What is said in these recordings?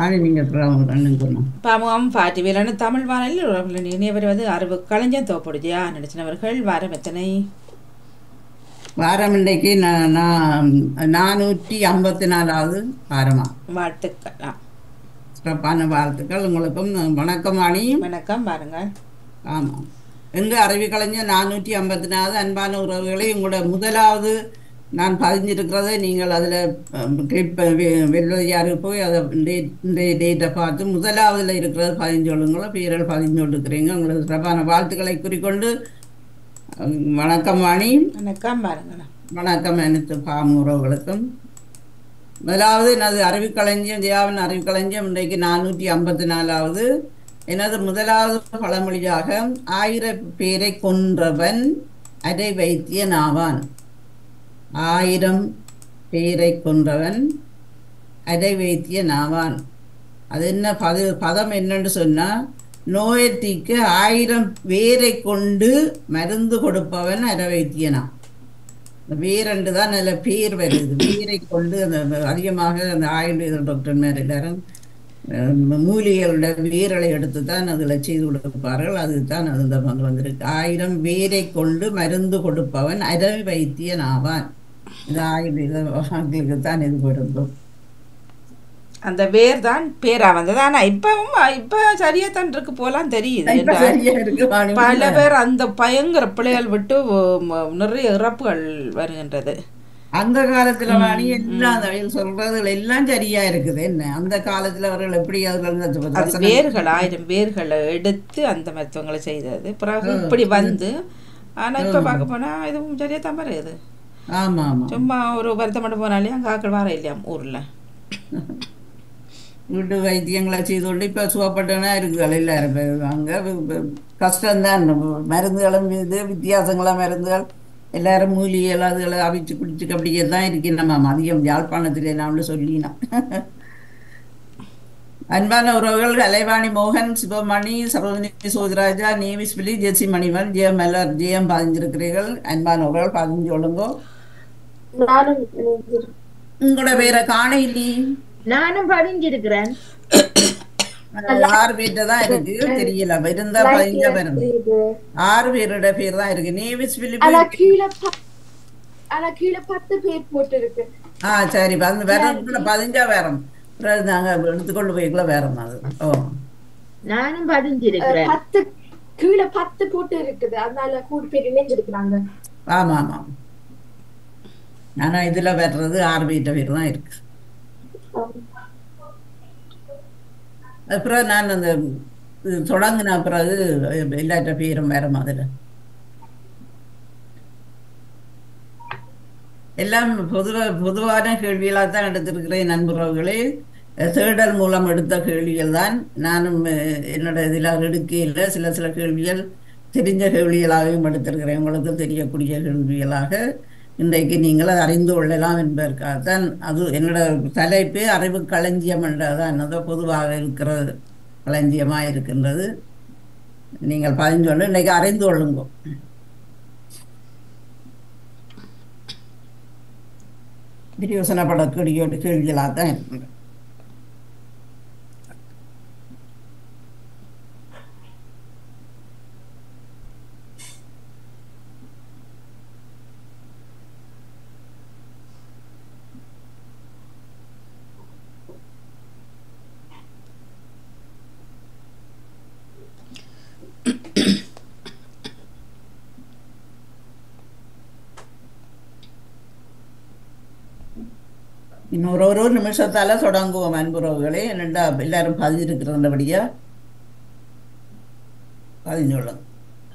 அது நீங்கள் அண்ணன் சொன்னோம் பாமுகம் பாட்டி வீரனு தமிழ் வானில் உறவுகளின் இணைய வருவது அறிவு கலைஞன் தோப்படுதியா நடிச்சினவர்கள் வாரம் எத்தனை வாரம் இன்றைக்கு நான் நான் நானூற்றி ஐம்பத்தி நாலாவது வாரமா வாழ்த்துக்கள் ஆ, சிறப்பான வாழ்த்துக்கள் உங்களுக்கும் வணக்கம் அணியும் வணக்கம் பாருங்கள் ஆமாம் எங்க அறிவு கலைஞர் நானூற்றி ஐம்பத்தி நாலு அன்பான உறவுகளை உங்களோட முதலாவது நான் பதிஞ்சிருக்கிறதை நீங்கள் அதில் கிளிப் வெள்ளையாருக்கு போய் அதை டேட் இந்த டேட்டை பார்த்து முதலாவதுல இருக்கிறது பதிஞ்சு சொல்லுங்களோ பேரல் பதிஞ்சு கொடுக்குறீங்க உங்களுக்கு சிறப்பான வாழ்த்துக்களை குறிக்கொண்டு அஹ், வணக்கம் வாணி வணக்கம் பாருங்கள் வணக்கம் அனைத்து பாம் உறவுகளுக்கும் முதலாவது எனது அறிவுக்களஞ்சியம் ஜெயாவின் அறிவுக்களஞ்சியம் இன்றைக்கு நானூற்றி ஐம்பத்தி நாலாவது எனது முதலாவது பழமொழியாக ஆயிரம் பேரை கொன்றவன் அரை வைத்தியன் ஆவான் ஆயிரம் பேரை கொன்றவன் அரை வைத்தியன் ஆவான் அது என்ன பத பதம் என்னன்னு சொன்னா நோயத்திக்கு ஆயிரம் வேரை கொண்டு மருந்து கொடுப்பவன் அரை வைத்தியனா இந்த வேரண்டு தான் நல்ல பேர் வருது வேரை கொண்டு அந்த அதிகமாக அந்த ஆயுர்வேத டாக்டர் மேர் எல்லாரும் அஹ், மூலிகைகளோட வேரலை எடுத்து தான் அதில் செய்து கொடுப்பார்கள் அதுதான் அது இந்த பங்கு வந்திருக்கு ஆயிரம் வேரை கொண்டு மருந்து கொடுப்பவன் அரை வைத்தியன் ஆவான் இது ஆயுர்வேத தான் இது பொருந்தும் அந்த வேர் தான் பேரா வந்தது ஆனா இப்பவும் இப்ப சரியா தான் இருக்கு போலாம் தெரியுது இப்ப சரியா இருக்கு வாணி. பல பேர் அந்த பயங்கர பிள்ளைகள் விட்டு ம- நிறைய இறப்புகள் வருகின்றது அந்த காலத்துல வாணி எல்லாம் அந்த அவர்கள் சொல்றதுல எல்லாம் சரியா இருக்குது என்ன அந்த காலத்துல அவர்கள் எப்படி அவர்கள் இந்த அது வசனம் வேர்கள் ஆயிரம் வேர்களை எடுத்து அந்த மருத்துவங்களை செய்தது பிறகு இப்படி வந்து ஆனா இப்ப பார்க்க போனா இதுவும் சரியா தான் வருது ஆமா ஆமா சும்மா ஒரு வருத்தம் மட்டும் போனாலே அங்க ஆக்கள் வர இல்லையாம் ஊர்ல வீட்டு வைத்தியங்களை செய்து கொண்டு இப்போ சுகப்பட்டனா இருக்குதுகள் எல்லாரும் பேரும் அங்கே கஷ்டம்தான் மருந்துகளும் இது வித்தியாசங்களா மருந்துகள் எல்லாரும் மூலிகைகள் அதுகளை அவிச்சு குடிச்சு அப்படியே தான் இருக்கணும் அதிகம் யாழ்ப்பாணத்தில் நான் சொல்லினோம் அன்பான உறவுகள் கலைவாணி மோகன் சிவமணி சரோஜினி சோதிராஜா நேவிஸ் பிலி ஜெசி மணிவன் ஜெயம் மலர் ஜெயம் பதிஞ்சிருக்கிறீர்கள் அன்பான உறவுகள் பதிஞ்சு சொல்லுங்க நானும் இணைந்திருக்கிறேன். உங்களோட பேரை காண இல்லையே நானும் பதிஞ்சிருக்கிறேன் ஆறு பேர்கிட்ட தான் இருக்கு தெரியல இருந்தா பதிஞ்சா வரும் இது ஆறு பேரோட பேர் தான் இருக்கு நேவிஸ் ஆனா பிலிப் கீழே ப- ஆனா கீழே பத்து பேர் போட்டு இருக்கு ஆ சரி வந்து வர பதிஞ்சா வேறம் அப்புறம் நாங்க எடுத்துக்கொண்டு போய்க்குள்ள வேறம் அது ஓ நானும் பதிஞ்சிருக்கிறேன் பத்து கீழே பத்து போட்டு இருக்குது அதனால கூடு பேர் இணைஞ்சிருக்கிறாங்க ஆமா ஆமா ஆனா இதுல வர்றது ஆறு பேர்கிட்ட பேர் தான் இருக்கு அப்புறம் நான் அந்த இது தொடங்கின பிறகு எல்லாற்ற பேரும் வேற மாதிரி எல்லாம் பொதுவா பொதுவான கேள்விகளாக தான் எடுத்திருக்கிறேன் நண்பர்களே தேடல் மூலம் எடுத்த கேள்விகள் தான் நானும் அஹ், என்னோட இதில் எடுக்கையில் சில சில கேள்விகள் தெரிஞ்ச கேள்விகளாகவும் எடுத்திருக்கிறேன் உங்களுக்கு தெரியக்கூடிய கேள்விகளாக இன்றைக்கு நீங்கள் அதை அறிந்து கொள்ளலாம் என்பதற்காகத்தான் அது என்னோட தலைப்பு அறிவு களஞ்சியம் என்றதான் அதோ பொதுவாக இருக்கிற களஞ்சியமாக இருக்கின்றது நீங்கள் பதிஞ்சு கொண்டு இன்றைக்கு அறிந்து கொள்ளுங்க பிரியோசனப்படக்கூடிய கேள்விகளாக தான் இருக்கின்றன இன்னொரு ஒரு நிமிஷத்தால தொடங்குவோம் அன்புறவுகளே என்னண்டா எல்லாரும் பதிஞ்சிருக்கிறபடியா பதிஞ்சோளும்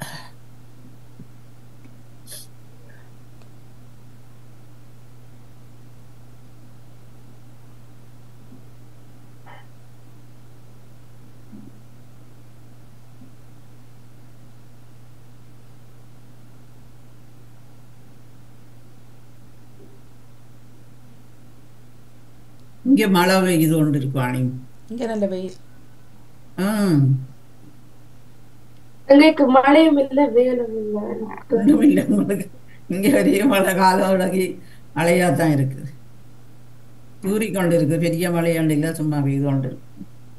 இங்க மழை பெய்து கொண்டு இருக்குவாணி இங்க நல்ல வெயில் ம் எங்களுக்கு மழையும் இல்லை வெயிலும் இல்லை ஒண்ணும் இல்லை உங்களுக்கு இங்க ஒரே மழை காலம் உலகி மழையா தான் இருக்குது தூறி கொண்டிருக்கு பெரிய மழை ஒன்று இல்லை சும்மா பெய்து கொண்டு இருக்கு.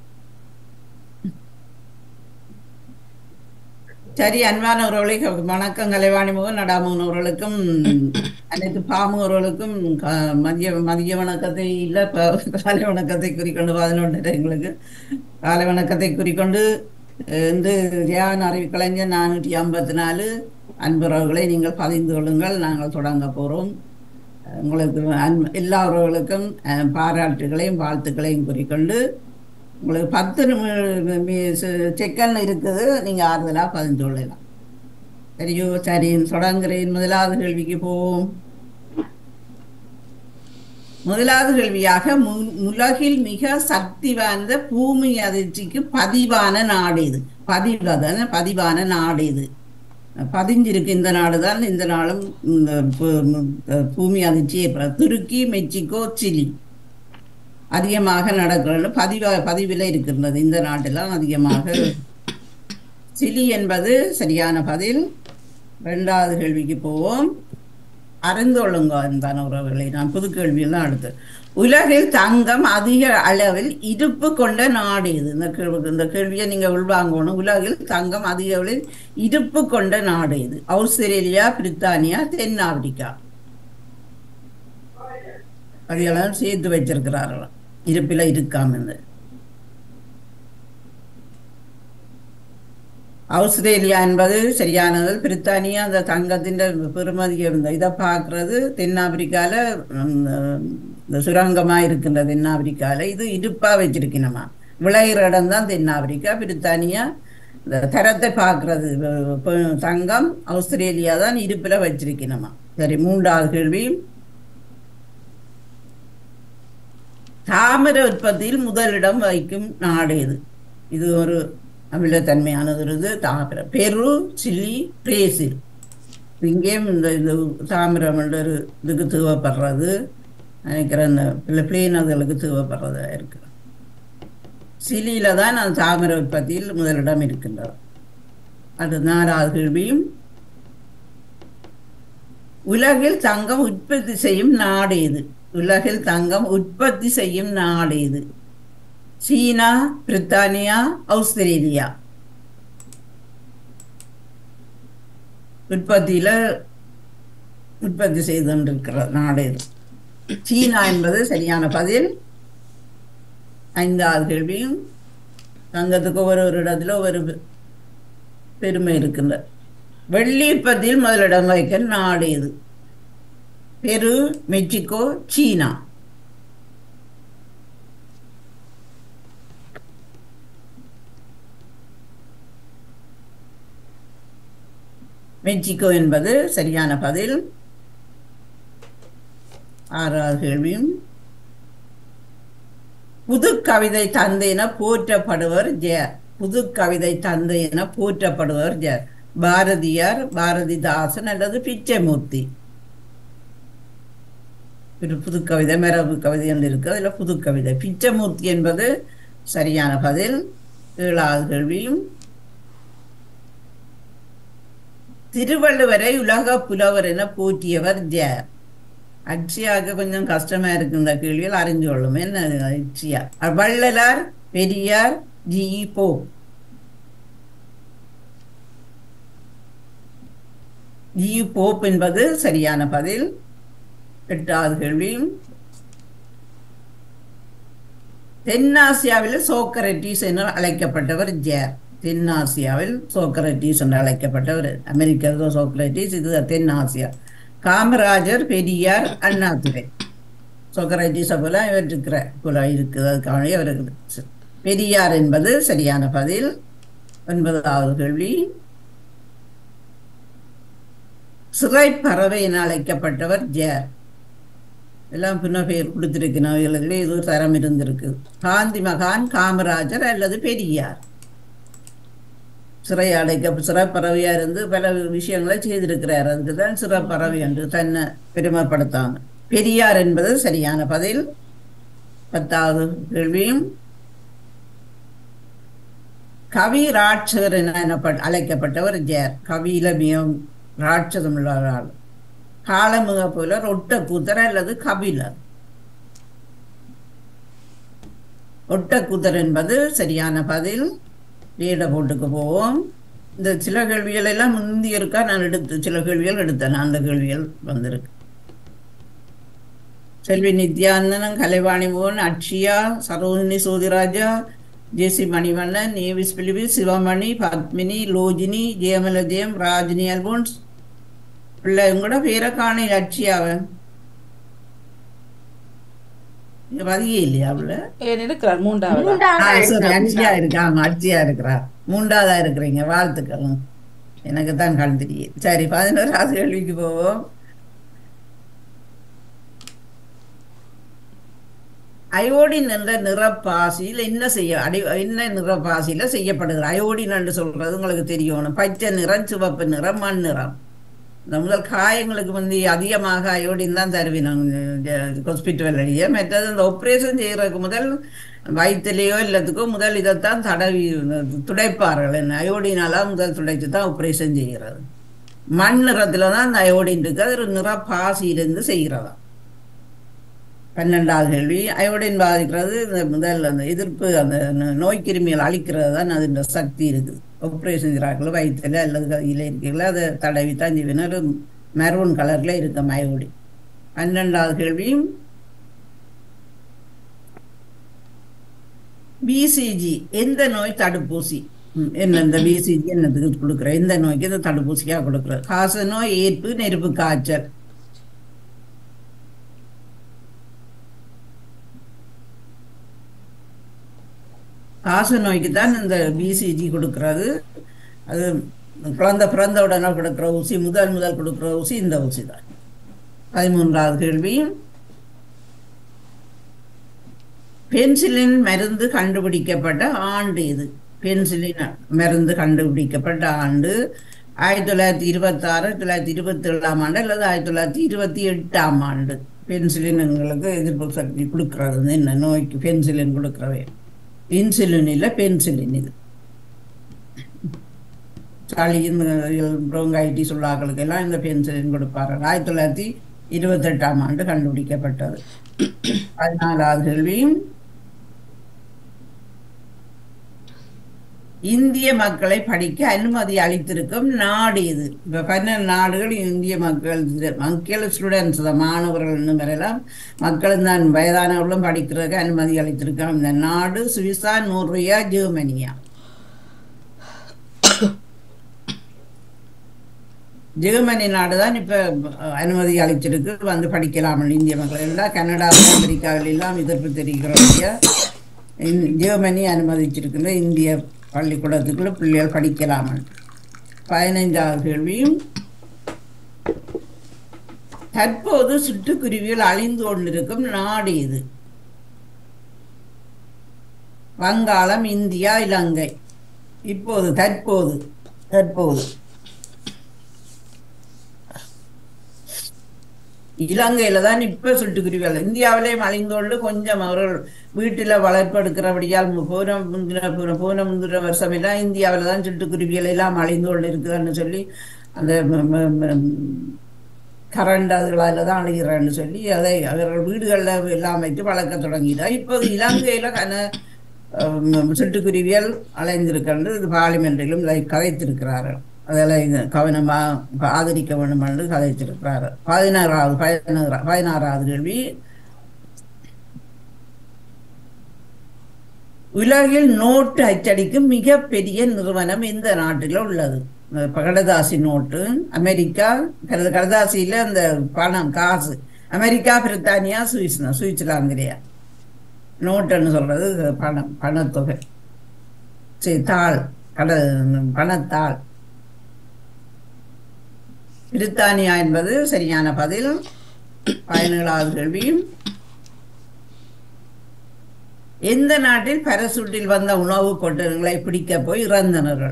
சரி அன்பான உறவுகளை வணக்கம் கலைவாணி முகம் நடாமுகன் உறவுகளுக்கும் அனைத்து பாமுகர்களுக்கும் க- மதிய மதிய வணக்கத்தை இல்லை ப- காலை வணக்கத்தை குறிக்கொண்டு பதினொன்று எங்களுக்கு காலை வணக்கத்தை குறிக்கொண்டு அஹ், இன்று தியான் அறிவு கலைஞர் நானூற்றி ஐம்பத்தி நாலு அன்புறவுகளை நீங்கள் பதிந்து கொள்ளுங்கள் நாங்கள் தொடங்க போகிறோம் உங்களுக்கு அன்ப- எல்லா உறவுகளுக்கும் அஹ், பாராட்டுகளையும் வாழ்த்துக்களையும் குறிக்கொண்டு உங்களுக்கு பத்து செகண்ட் இருக்குது நீங்கள் ஆறுதலாக பதிந்து கொள்ளலாம் சரியோ சரி தொடங்குறேன் முதலாவது கேள்விக்கு போவோம் முதலாவது கேள்வியாக மு- உலகில் மிக சக்தி வாய்ந்த பூமி அதிர்ச்சிக்கு பதிவான நாடு இது பதிவதான பதிவான நாடு இது பதிஞ்சிருக்கு இந்த நாடு தான் இந்த நாளும் இந்த பூ- மு- பூமி அதிர்ச்சி ஏற்பட துருக்கி மெக்சிகோ சிலி அதிகமாக நடக்கிறது பதிவா பதிவில் இருக்கின்றது இந்த நாட்டிலாம் அதிகமாக சிலி என்பது சரியான பதில் ரெண்டாவது கேள்விக்கு போவோம் அறிந்து கொள்ளுங்க அன்பான உறவுகளை நான் புது கேள்வியில் தான் அடுத்து உலகில் தங்கம் அதிக அளவில் இருப்பு கொண்ட நாடு இது இந்த கேள்வி இந்த கேள்வியை நீங்கள் உள்வாங்கணும் உலகில் தங்கம் அதிக அளவில் இருப்பு கொண்ட நாடு இது ஆஸ்திரேலியா பிரித்தானியா தென் ஆப்பிரிக்கா அதையெல்லாம் சேர்த்து வச்சிருக்கிறார்களாம் இருப்பில் இருக்காம இந்த ஆஸ்திரேலியா என்பது சரியானது பிரித்தானியா அந்த தங்கத்தின் பெருமதி இருந்த இதை பார்க்கறது தென்னாப்பிரிக்கால இந்த சுரங்கமாக இருக்கின்ற தென்னாப்பிரிக்கால இது இருப்பா வச்சிருக்கணுமா விளையிற இடம் தான் தென்னாப்பிரிக்கா பிரித்தானியா இந்த தரத்தை பார்க்கறது இப்ப தங்கம் ஆஸ்திரேலியா தான் இருப்பில் வச்சிருக்கணுமா சரி மூன்றாவது கேள்வி தாமிர உற்பத்தியில் முதலிடம் வைக்கும் நாடு இது இது ஒரு அமிலத்தன்மையானது ஒரு இது தாமிரம் பெரு சில்லி பிரேசில் இங்கேயும் இந்த இது தாமிரம் என்ற ஒரு இதுக்கு தேவைப்படுறது நினைக்கிறேன் இந்த பிளேன் அதுகளுக்கு தேவைப்படுறதா இருக்கு சிலியில தான் அந்த தாமிர உற்பத்தியில் முதலிடம் இருக்கின்றது அது நாலாவது கேள்வியும் உலகில் தங்கம் உற்பத்தி செய்யும் நாடு இது உலகில் தங்கம் உற்பத்தி செய்யும் நாடு இது சீனா பிரித்தானியா ஆஸ்திரேலியா உற்பத்தியில உற்பத்தி செய்து கொண்டிருக்கிற நாடு இது சீனா என்பது சரியான பதில் ஐந்தாவது கேள்வியும் தங்கத்துக்கு ஒவ்வொரு ஒரு இடத்துல ஒவ்வொரு பெருமை இருக்கின்ற வெள்ளி உற்பத்தியில் முதலிடம் வைக்க நாடு இது பெரு மெக்சிகோ சீனா மெக்சிகோ என்பது சரியான பதில் ஆறாவது கேள்வியும் புது கவிதை தந்தை என போற்றப்படுவர் ஜெயர் புது கவிதை தந்தை என போற்றப்படுவர் ஜெயர் பாரதியார் பாரதிதாசன் அல்லது பிச்சைமூர்த்தி ஒரு புது கவிதை மரபு கவிதை என்று இருக்கு அதில் புது கவிதை பிச்சைமூர்த்தி என்பது சரியான பதில் ஏழாவது கேள்வியும் திருவள்ளுவரை உலக புலவர் என போற்றியவர் ஜெயர் அக்ஷயாவுக்கு கொஞ்சம் கஷ்டமா இருக்கு இந்த கேள்வியில் அறிஞ்சு கொள்ளும் என்ன அக்ஷயா வள்ளலார் பெரியார் ஜி போ ஜி போப் என்பது சரியான பதில் எட்டாவது கேள்வியும் தென்னாசியாவில் சோக்கரட்டிஸ் என அழைக்கப்பட்டவர் ஜேர் தென்னாசியாவில் சோக்கரட்டிஸ் என்று அழைக்கப்பட்டவர் அமெரிக்கா சோக்கரட்டிஸ் இது தென்னாசியா காமராஜர் பெரியார் அண்ணாதுரை சோக்கரட்டிஸை போல இவர் இருக்கிற போல இருக்குது அதுக்கான அவருக்கு பெரியார் என்பது சரியான பதில் ஒன்பதாவது கேள்வி சிறை பறவை என அழைக்கப்பட்டவர் ஜேர் எல்லாம் பின்ன பெயர் கொடுத்திருக்கணும் இவர்களுக்கு இது ஒரு தரம் இருந்திருக்கு காந்தி மகான் காமராஜர் அல்லது பெரியார் சிறை அடைக்க சிறப்பறவையா இருந்து பல விஷயங்களை செய்திருக்கிறார் அதுக்கு தான் சிறப்பறவை என்று தன்னை பெருமைப்படுத்தாம பெரியார் என்பது சரியான பதில் பத்தாவது கேள்வியும் கவி ராட்சகர் என எனப்பட் அழைக்கப்பட்டவர் ஜேர் கவியில மிகவும் ராட்சதம் உள்ள ஆள் காலமுக போல ரொட்ட கூத்தர் அல்லது கபிலர் ஒட்டக்குத்தர் என்பது சரியான பதில் வேட போட்டுக்கு போவோம் இந்த சில கேள்விகள் எல்லாம் முந்தி இருக்கா நான் எடுத்து சில கேள்விகள் எடுத்தேன் அந்த கேள்விகள் வந்திருக்கு செல்வி நித்யானந்தனம் கலைவாணி மோகன் Akshaya Sarojini Sothirajah Jessy Manivannan Nevis Philip Sivamani Padmini Logini Jeyamala Jeyam Rajini Alphonse பிள்ளை கூட பேரை காணி அக்ஷயாவை இங்க பதியே இல்லையா அவள ஏன் இருக்கிறார் மூன்றாவது மூன்றாவது சரி அக்ஷயா இருக்கா ஆமா அக்ஷயா இருக்கிறா மூன்றாவதா இருக்கிறீங்க வாழ்த்துக்கள் எனக்கு தான் கண் தெரியும் சரி பதினோராவது கேள்விக்கு போவோம் அயோடின் என்ற நிறப்பாசியில் என்ன செய்ய அடி என்ன நிறப்பாசியில செய்யப்படுகிறது அயோடின் என்று சொல்றது உங்களுக்கு தெரியணும் பச்சை நிறம் சிவப்பு நிறம் மண் நிறம் இந்த முதல் காயங்களுக்கு வந்து அதிகமாக அயோடின் தான் தருவினோம் ஹாஸ்பிட்டல் வழியே மற்றது இந்த ஆப்ரேஷன் செய்யறதுக்கு முதல் வயிற்றுலையோ இல்லத்துக்கோ முதல் இதைத்தான் தடவி துடைப்பார்கள் என்ன அயோடினால முதல் துடைச்சு தான் ஆப்ரேஷன் செய்கிறது மண் நிறத்துல தான் அந்த அயோடின் இருக்கு அது ஒரு நிற பாசியிலிருந்து செய்கிறதா பன்னெண்டாவது கேள்வி அயோடின் பாதிக்கிறது இந்த முதல் அந்த எதிர்ப்பு அந்த நோ- நோய் கிருமிகள் அழிக்கிறது தான் அதுன்ற சக்தி இருக்குது ஆப்ரேஷன் செய்கிறார்கள் வயிற்றுல அல்லது கையில் இருக்கீங்களா அதை தடவி தான் செய்வினர் மெரூன் கலர்ல இருக்க அயோடின் பன்னெண்டாவது கேள்வி பிசிஜி எந்த நோய் தடுப்பூசி ம், என்ன இந்த பிசிஜி என்னத்துக்கு கொடுக்குற எந்த நோய்க்கு இந்த தடுப்பூசியாக கொடுக்குற காச நோய் ஏற்பு நெருப்பு காய்ச்சல் காச நோய்க்கு தான் இந்த பிசிஜி கொடுக்கறது அது குழந்தை பிறந்த உடனே கொடுக்குற ஊசி முதல் முதல் கொடுக்குற ஊசி இந்த ஊசி தான் பதிமூன்றாவது கேள்வி பென்சிலின் மருந்து கண்டுபிடிக்கப்பட்ட ஆண்டு இது பென்சிலின் மருந்து கண்டுபிடிக்கப்பட்ட ஆண்டு ஆயிரத்தி தொள்ளாயிரத்தி இருபத்தாறு தொள்ளாயிரத்தி இருபத்தி ஏழாம் ஆண்டு அல்லது ஆயிரத்தி தொள்ளாயிரத்தி இருபத்தி எட்டாம் ஆண்டு பென்சிலின் எங்களுக்கு எதிர்ப்பு சக்தி கொடுக்கறது என்ன நோய்க்கு பென்சிலின் கொடுக்குறவே இன்சுலின் இல்லை பென்சிலின் இது சளி இந்த ப்ரோங்கைட்டிஸ் உள்ளாக்களுக்கு எல்லாம் இந்த பென்சிலின் கொடுப்பாரு ஆயிரத்தி தொள்ளாயிரத்தி இருபத்தெட்டாம் ஆண்டு கண்டுபிடிக்கப்பட்டது பதினாலாவது கேள்வி இந்திய மக்களை படிக்க அனுமதி அளித்திருக்கும் நாடு இது இப்ப பன்னெண்டு நாடுகள் இந்திய மக்கள் மக்கள் ஸ்டூடெண்ட்ஸ் தான் மாணவர்கள் வரையலாம் மக்களும் தான் வயதானவர்களும் படிக்கிறதுக்கு அனுமதி அளித்திருக்கோம் இந்த நாடு சுவிசா நோர்வியா ஜெர்மனியா ஜெர்மனி நாடு தான் இப்போ அனுமதி அளிச்சிருக்கு வந்து படிக்கலாம் இந்திய மக்கள் எல்லாம் கனடா அமெரிக்காவில் எல்லாம் எதிர்ப்பு தெரிவிக்கிறவங்க ஜெர்மனி அனுமதிச்சிருக்கின்ற இந்திய பள்ளிக்கூடத்துக்குள்ள பிள்ளைகள் படிக்கலாம் பதினைந்தாவது கேள்வியும் தற்போது சிட்டுக்குருவிகள் அழிந்து கொண்டிருக்கும் நாடு இது வங்காளம் இந்தியா இலங்கை இப்போது தற்போது தற்போது இலங்கையில தான் இப்ப சிட்டுக்குருவிகள் இந்தியாவிலேயும் அழிந்தோண்டு கொஞ்சம் அவர்கள் வீட்டில் வளர்ப்பெடுக்கிறபடியால் போன முந்தின போன போன முந்தின வருஷம் எல்லாம் இந்தியாவில் தான் சிட்டுக்குருவிகள் எல்லாம் அழிந்தோண்டு இருக்குதுன்னு சொல்லி அந்த ம- ம- ம- கரண்ட் அதுகளால தான் அழிகிறேன்னு சொல்லி அதை அவர்கள் வீடுகளில் எல்லாம் வைத்து வளர்க்க தொடங்கிட்டா இப்போது இலங்கையில கன அஹ், சிட்டுக்குருவியல் அலைந்திருக்கின்ற இது பார்லிமெண்டிலும் இதை கதைத்திருக்கிறார்கள் அதெல்லாம் இது கவனமாக ஆதரிக்க வேண்டும் என்று கதைத்திருக்கிறார்கள் பதினாறாவது பதினாறு பதினாறாவது கேள்வி உலகில் நோட்டு அச்சடிக்கும் மிகப்பெரிய நிறுவனம் இந்த நாட்டில் உள்ளது இப்ப கடதாசி நோட்டு அமெரிக்கா கட- கடதாசியில அந்த பணம் காசு அமெரிக்கா பிரித்தானியா சுவிஸ் சுவிட்சர்லாந்திரியா நோட்டுன்னு சொல்றது பணம் பணத்தொகை சரி தாள் கட பணத்தாள் பிரித்தானியா என்பது சரியான பதில் பதினேழாவது கேள்வி எந்த நாட்டில் பரசூட்டில் வந்த உணவுப் பொட்டல்களை பிடிக்க போய் இறந்தனர்கள்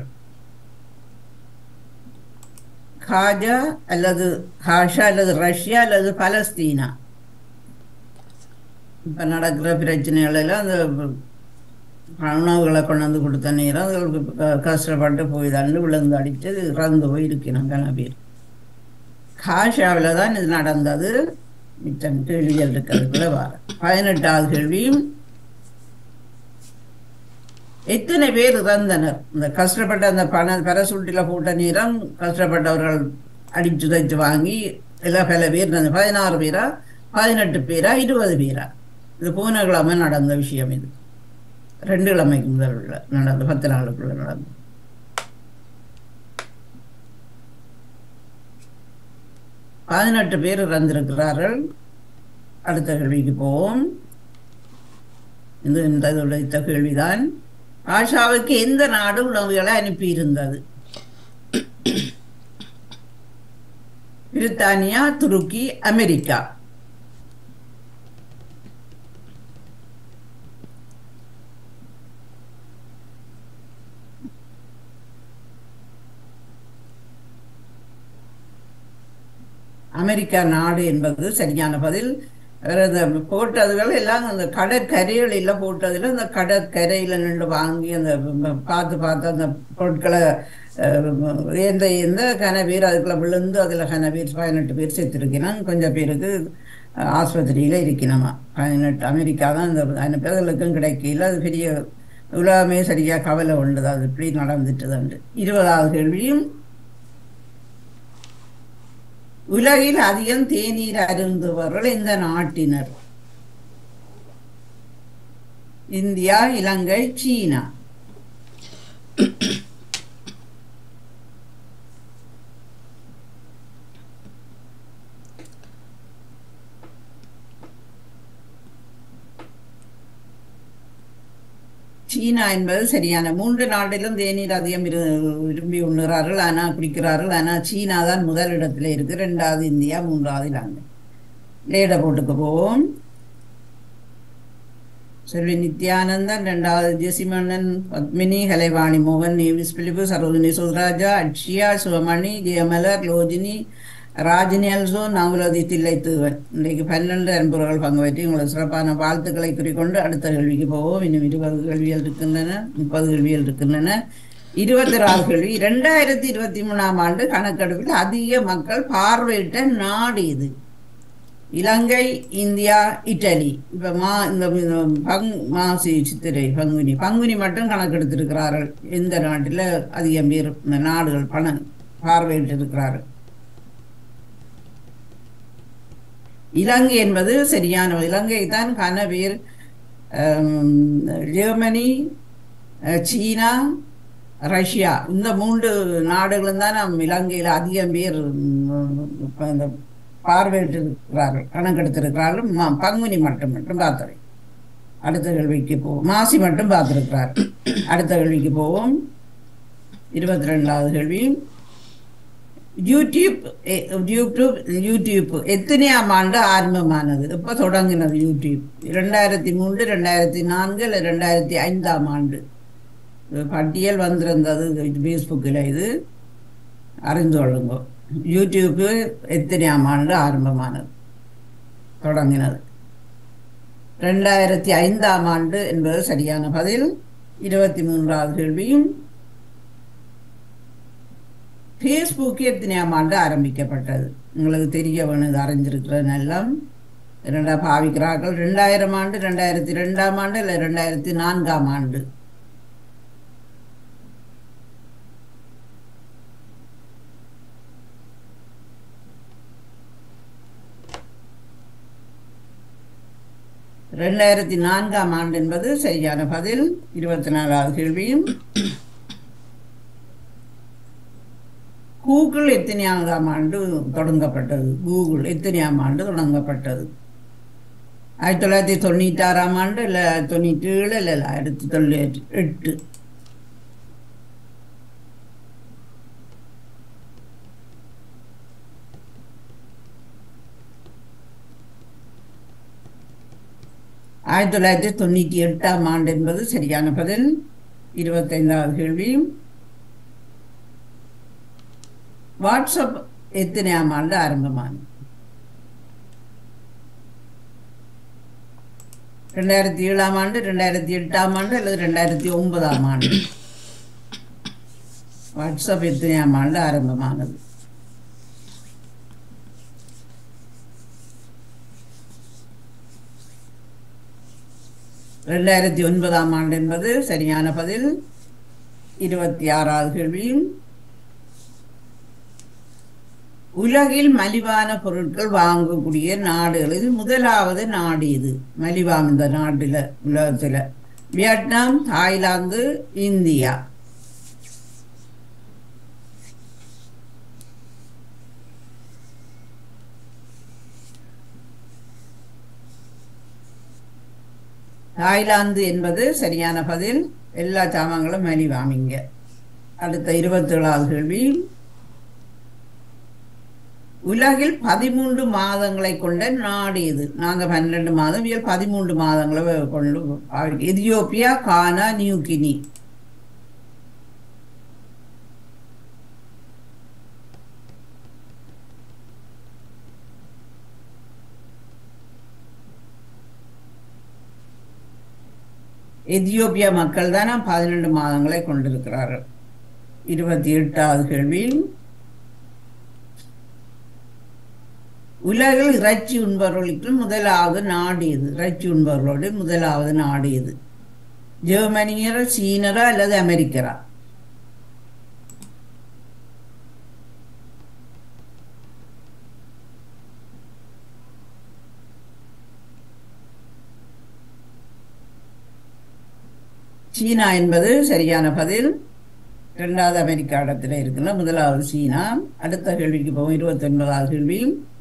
காஜா அல்லது ஹாஷா அல்லது ரஷ்யா அல்லது பலஸ்தீனா இப்ப நடக்கிற பிரச்சனைகள் எல்லாம் அந்த உணவுகளை கொண்டு வந்து கொடுத்த நேரம் அதுகளுக்கு க- கஷ்டப்பட்டு போய் தண்டு விழுந்து அடித்து இறந்து போய் இருக்கணும் கன பேர் காஷாவில் தான் இது நடந்தது மிச்சம் கேள்விகள் இருக்கிறதுக்குள்ள வர பதினெட்டாவது கேள்வி எத்தனை பேர் இறந்தனர் இந்த கஷ்டப்பட்ட அந்த பண பரசுட்டில் போட்ட நேரம் கஷ்டப்பட்டவர்கள் அடிச்சு தைச்சு வாங்கி எல்லாம் பல பேர் இருந்தது பதினாறு பேரா பதினெட்டு பேரா இருபது பேரா இது போன கிழமை நடந்த விஷயம் இது ரெண்டு கிழமைக்கு முதல் உள்ள நடந்த பத்து நாளுக்குள்ள நடந்தது பதினெட்டு பேர் இறந்திருக்கிறார்கள் அடுத்த கேள்விக்கு போவோம் இது இந்த இதோட இந்த கேள்விதான் ஆஷாவுக்கு எந்த நாடு உணவுகளை அனுப்பியிருந்தது பிரித்தானியா துருக்கி அமெரிக்கா அமெரிக்கா நாடு என்பது சரியான பதில் வேற இந்த போட்டதுகள் எல்லாம் அந்த கடற்கரைகளில் போட்டதில் அந்த கடற்கரையில் நின்று வாங்கி அந்த ப- பார்த்து பார்த்து அந்த பொருட்களை அஹ், எந்த எந்த கன பேர் அதுக்குள்ள விழுந்து அதில் கன பேர் பதினெட்டு பேர் செத்துருக்கணும் கொஞ்சம் பேருக்கு அஹ், ஆஸ்பத்திரியில இருக்கணுமா பதினெட்டு அமெரிக்கா தான் இந்த அந்த பேர்களுக்கும் கிடைக்கல அது பெரிய உலகமே சரியா கவலை உண்டுது அது இப்படி நடந்துட்டுதுண்டு இருபதாவது கேள்வியும் உலகில் அதிகம் தேநீர் அருந்துபவர்கள் இந்த நாட்டினர் இந்தியா இலங்கை சீனா சீனா என்பது சரியான மூன்று நாட்டிலும் தேநீர் அதிகம் இரு விரும்பி உண்ணுகிறார்கள் ஆனால் குடிக்கிறார்கள் ஆனால் சீனா தான் முதல் இடத்துல இருக்கு ரெண்டாவது இந்தியா மூன்றாவது இலங்கை லேட போட்டுக்கு போவோம் செல்வி நித்யானந்தன் ரெண்டாவது ஜெசிமன்னன் பத்மினி கலைவாணி மோகன் Nevis Philip Sarojini Sudharajah Akshaya Sivamani Jeyamalar Logini Rajini also Navalathy Thillaithoovan இன்றைக்கு பன்னெண்டு அன்பர்கள் பங்கு பெற்று உங்களுக்கு சிறப்பான வாழ்த்துக்களை குறிக்கொண்டு அடுத்த கேள்விக்கு போவோம் இன்னும் இருபது கேள்விகள் இருக்கின்றன முப்பது கேள்விகள் இருக்கின்றன இருபத்தி ஆறு கேள்வி இரண்டாயிரத்தி இருபத்தி மூணாம் ஆண்டு கணக்கெடுப்பில் அதிக மக்கள் பார்வையிட்ட நாடு இது இலங்கை இந்தியா இட்டலி இப்போ மா இந்த இந்த பங் மாசி சித்திரை பங்குனி பங்குனி மட்டும் கணக்கெடுத்திருக்கிறார்கள் எந்த நாட்டில் அதிகம் பேர் இந்த நாடுகள் பணம் பார்வையிட்டு இருக்கிறார்கள் இலங்கை என்பது சரியான இலங்கை தான் கன பேர் ஆம், ஜெர்மனி அஹ், சீனா ரஷ்யா இந்த மூன்று நாடுகளும் தான் நம் இலங்கையில் அதிகம் பேர் ம், இப்ப இந்த பார்வையிட்டிருக்கிறார்கள் கணக்கெடுத்திருக்கிறார்கள் ம- பங்குனி மட்டும் மட்டும் பார்த்தவை அடுத்த கேள்விக்கு போவோம் மாசி மட்டும் பார்த்திருக்கிறார் அடுத்த கேள்விக்கு போவோம் இருபத்தி ரெண்டாவது கேள்வி யூடியூப் எ- யூடியூப் யூடியூப் எத்தனையாம் ஆண்டு ஆரம்பமானது எப்போ தொடங்கினது யூடியூப் ரெண்டாயிரத்தி மூன்று ரெண்டாயிரத்தி நான்கு இல்லை ரெண்டாயிரத்தி ஐந்தாம் ஆண்டு இது பட்டியல் வந்திருந்தது ஃபேஸ்புக்கில் இது அறிந்து கொள்ளுங்க யூடியூப் எத்தனையாம் ஆண்டு ஆரம்பமானது தொடங்கினது ரெண்டாயிரத்தி ஐந்தாம் ஆண்டு என்பது சரியான பதில் இருபத்தி மூன்றாவது கேள்வியும் ஃபேஸ்புக் எத்தனையாம் ஆண்டு ஆரம்பிக்கப்பட்டது உங்களுக்கு தெரிய வேணும் இது அறிஞ்சிருக்கிறேன் எல்லாம் ரெண்டா பாவிக்கிறார்கள் ரெண்டாயிரம் ஆண்டு ரெண்டாயிரத்தி ரெண்டாம் ஆண்டு இல்லை ரெண்டாயிரத்தி நான்காம் ஆண்டு ரெண்டாயிரத்தி நான்காம் ஆண்டு என்பது சரியான பதில் இருபத்தி நாலாவது கேள்வியும் கூகுள் எத்தனையாம் ஆண்டு தொடங்கப்பட்டது கூகுள் எத்தனையாம் ஆண்டு தொடங்கப்பட்டது ஆயிரத்தி தொள்ளாயிரத்தி தொண்ணூத்தாறாம் ஆண்டு இல்லை தொண்ணூற்றி ஏழு இல்லை இல்லை ஆயிரத்தி தொள்ளாயிரத்தி எட்டு ஆயிரத்தி தொள்ளாயிரத்தி தொண்ணூற்றி எட்டாம் ஆண்டு என்பது சரியான பதில் இருபத்தைந்தாவது கேள்வி வாட்ஸ்அப் எத்தனையாம் ஆண்டு ஆரம்பமானது ரெண்டாயிரத்தி ஏழாம் ஆண்டு ரெண்டாயிரத்தி எட்டாம் ஆண்டு அல்லது ரெண்டாயிரத்தி ஒன்பதாம் ஆண்டு வாட்ஸ்அப் எத்தனையாம் ஆண்டு ஆரம்பமானது ரெண்டாயிரத்தி ஒன்பதாம் ஆண்டு என்பது சரியான பதில் இருபத்தி ஆறாவது கேள்வி உலகில் மலிவான பொருட்கள் வாங்கக்கூடிய நாடுகளில் முதலாவது நாடு இது மலிவாம் இந்த நாட்டில் உலகத்தில் வியட்நாம் தாய்லாந்து இந்தியா தாய்லாந்து என்பது சரியான பதில் எல்லா சாமான்களும் மலிவாமிங்க அடுத்த இருபத்தேழாவது கேள்வி உலகில் பதிமூன்று மாதங்களை கொண்ட நாடு இது நாங்கள் பன்னிரெண்டு மாதம் இயல் பதிமூன்று மாதங்களை கொண்டு ஆயிருக்கு. Ethiopia Ghana New Guinea Ethiopia மக்கள் தானே பதினெண்டு மாதங்களை கொண்டிருக்கிறார்கள் இருபத்தி எட்டாவது கேள்வி உலகில் இறைச்சி உண்பவர்களுக்கு முதலாவது நாடு இது இறைச்சி உண்பவர்களோடு முதலாவது நாடு இது ஜெர்மனியரா சீனரா அல்லது அமெரிக்கரா சீனா என்பது சரியான பதில் இரண்டாவது அமெரிக்கா இடத்துல இருக்குல்ல முதலாவது சீனா அடுத்த கேள்விக்கு போவோம் இருபத்தி ஒன்பதாவது கேள்வி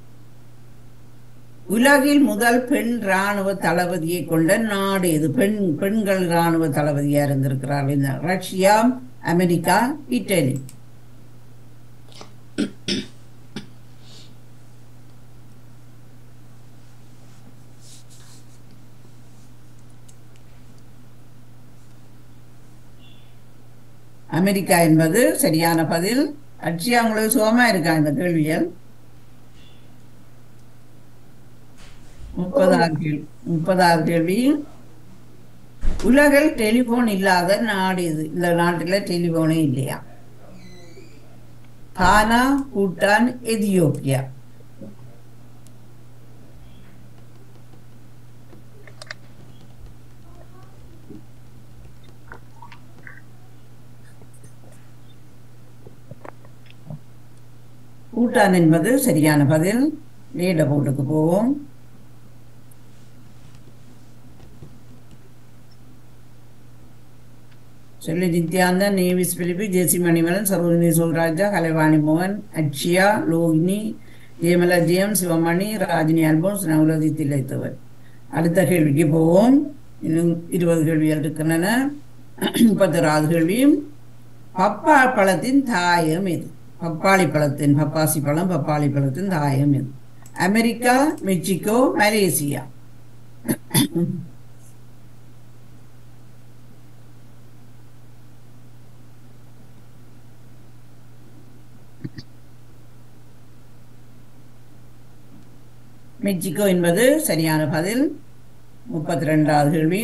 உலகில் முதல் பெண் இராணுவ தளபதியை கொண்ட நாடு இது பெண் பெண்கள் இராணுவ தளபதியா இருந்திருக்கிறார் இந்த ரஷ்யா அமெரிக்கா இட்டலி அமெரிக்கா என்பது சரியான பதில் ரஷ்யா உங்களுக்கு சுகமா இருக்கா இந்த கேள்வியல் முப்பதாவது கேள்வி முப்பதாவது கேள்வி உலகில் டெலிபோன் இல்லாத நாடு இது இந்த நாட்டில் டெலிபோனே இல்லையா கானா பூட்டான் எதியோப்பியா பூட்டான் என்பது சரியான பதில் வேட போட்டுக்கு போவோம் சொல்லி நித்யானந்தன் நேவிஸ் பிலிப்பி ஜேசி மணிவலன் சரோஜினி சோல்ராஜா கலைவாணி மோகன் அக்ஷயா லோகினி ஜெயமலா ஜெயம் சிவமணி ராஜினி அல்போன்ஸ் நவரதி திளைத்தவர் அடுத்த கேள்விக்கு போவோம் இன்னும் இருபது கேள்விகள் இருக்கின்றன முப்பத்தொராது கேள்வியும் பப்பா பழத்தின் தாயம் எது பப்பாளி பழத்தின் பப்பாசி பழம் பப்பாளி பழத்தின் தாயம் எது அமெரிக்கா மெக்சிகோ மலேசியா மெக்சிகோ என்பது சரியான பதில் முப்பத்தி ரெண்டாவது கேள்வி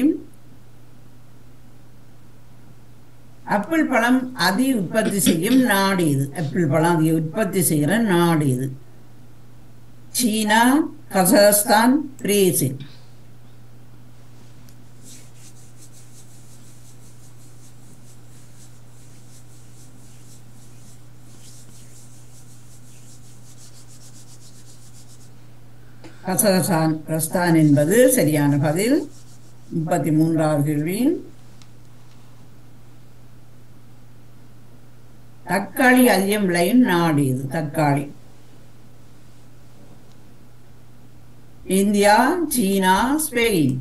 ஆப்பிள் பழம் அதி உற்பத்தி செய்யும் நாடு இது ஆப்பிள் பழம் அதிக உற்பத்தி செய்கிற நாடு இது சீனா கசகஸ்தான் பிரேசில் கசகசான் கஸ்தான் என்பது சரியான பதில் முப்பத்தி மூன்றாவது கேள்வி தக்காளி அதிகம் விளையும் நாடு இது தக்காளி இந்தியா சீனா ஸ்பெயின்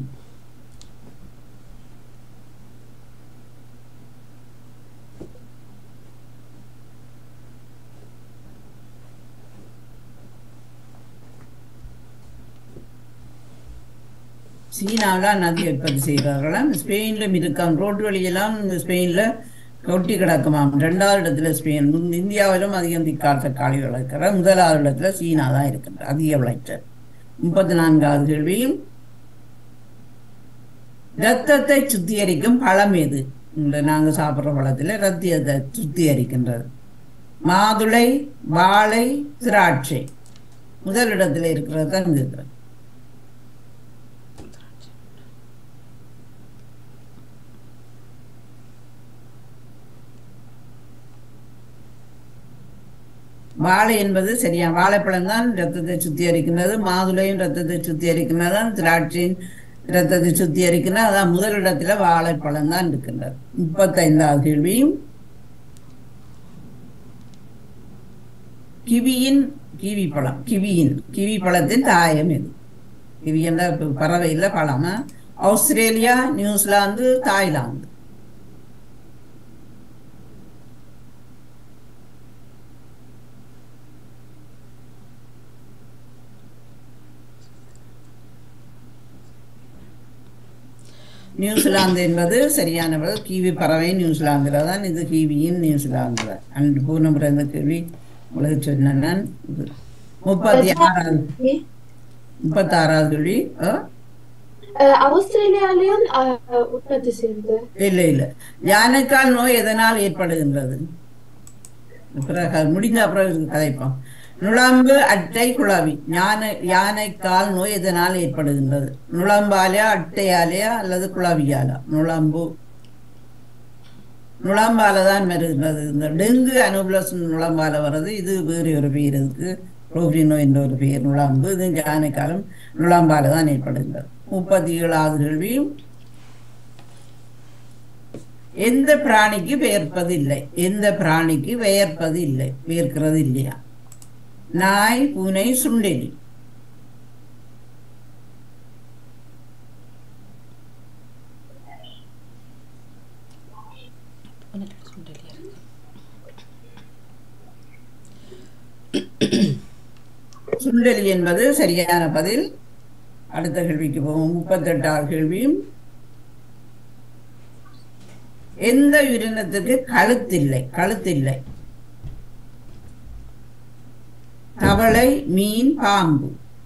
சீனாவில் நதி உற்பத்தி செய்கிறார்களாம் ஸ்பெயினிலும் இருக்காம் ரோட்டு வழியெல்லாம் இந்த ஸ்பெயினில் கொட்டி கிடக்குமாம் ரெண்டாவது இடத்துல ஸ்பெயின் முன் இந்தியாவிலும் அதிகம் திக்கார் தக்காளி விளைக்கிற முதலாவது இடத்துல சீனா தான் இருக்கின்ற அதிக விளைச்சல் முப்பத்தி நான்காவது கேள்வி இரத்தத்தை சுத்திகரிக்கும் பழம் எது இந்த நாங்கள் சாப்பிட்ற பழத்தில் ரத்தியத்தை சுத்திகரிக்கின்றது மாதுளை வாழை திராட்சை முதல் இடத்துல இருக்கிறது தான் இருக்கிறது வாழை என்பது சரியா வாழைப்பழம் தான் ரத்தத்தை சுத்திகரிக்கின்றது மாதுளையும் ரத்தத்தை சுத்திகரிக்கின்றது திராட்சையும் ரத்தத்தை சுத்திகரிக்கின்றது அதான் முதலிடத்துல வாழைப்பழம் தான் இருக்கின்றது முப்பத்தைந்தாவது கேள்வியும் கிவியின் கிவி பழம் கிவியின் கிவி பழத்தின் தாயம் இது கிவி என்ற பறவை இல்லை பழம் ஆஸ்திரேலியா நியூசிலாந்து தாய்லாந்து நியூசிலாந்து என்பது சரியானவர் கிவி பறவை நியூசிலாந்துல தான் இது கிவியின் நியூசிலாந்துல அண்ட் பூர்ண பிறந்த கேள்வி உங்களுக்கு சொன்னேன் நான் இது முப்பத்தி ஆறாவது முப்பத்தாறாவது கேள்வி ஆ? அஹ், ஆஸ்திரேலியாலயும் அஹ், உற்பத்தி செய்யுது இல்லை இல்லை யானைக்கால் நோய் எதனால் ஏற்படுகின்றது பிறகு முடிஞ்ச பிறகு கதைப்போம் நுழம்பு அட்டை குழாவி யானை யானைக்கால் நோய் எதனால் ஏற்படுகின்றது நுழம்பாலையா அட்டையாலையா அல்லது குழாவியாலா நுழம்பு நுழம்பால தான் வருகின்றது இந்த டெங்கு அனுபலஸ் நுழம்பால வர்றது இது வேறு ஒரு பேர் இதுக்கு ரோகினோ என்ற ஒரு பெயர் நுழம்பு இது யானைக்காலம் நுழம்பால தான் ஏற்படுகின்றது முப்பத்தி ஏழாவது கேள்வியும் எந்த பிராணிக்கு பெயர்ப்பது இல்லை எந்த பிராணிக்கு பெயர்ப்பது இல்லை பெயர்க்கிறது இல்லையா நாய் பூனை சுண்டெலி சுண்டெலி என்பது சரியான பதில் அடுத்த கேள்விக்கு போவோம் முப்பத்தெட்டாவது கேள்வியும் எந்த உயிரினத்துக்கு கழுத்தில்லை கழுத்தில்லை தவளை மீன் பாம்பு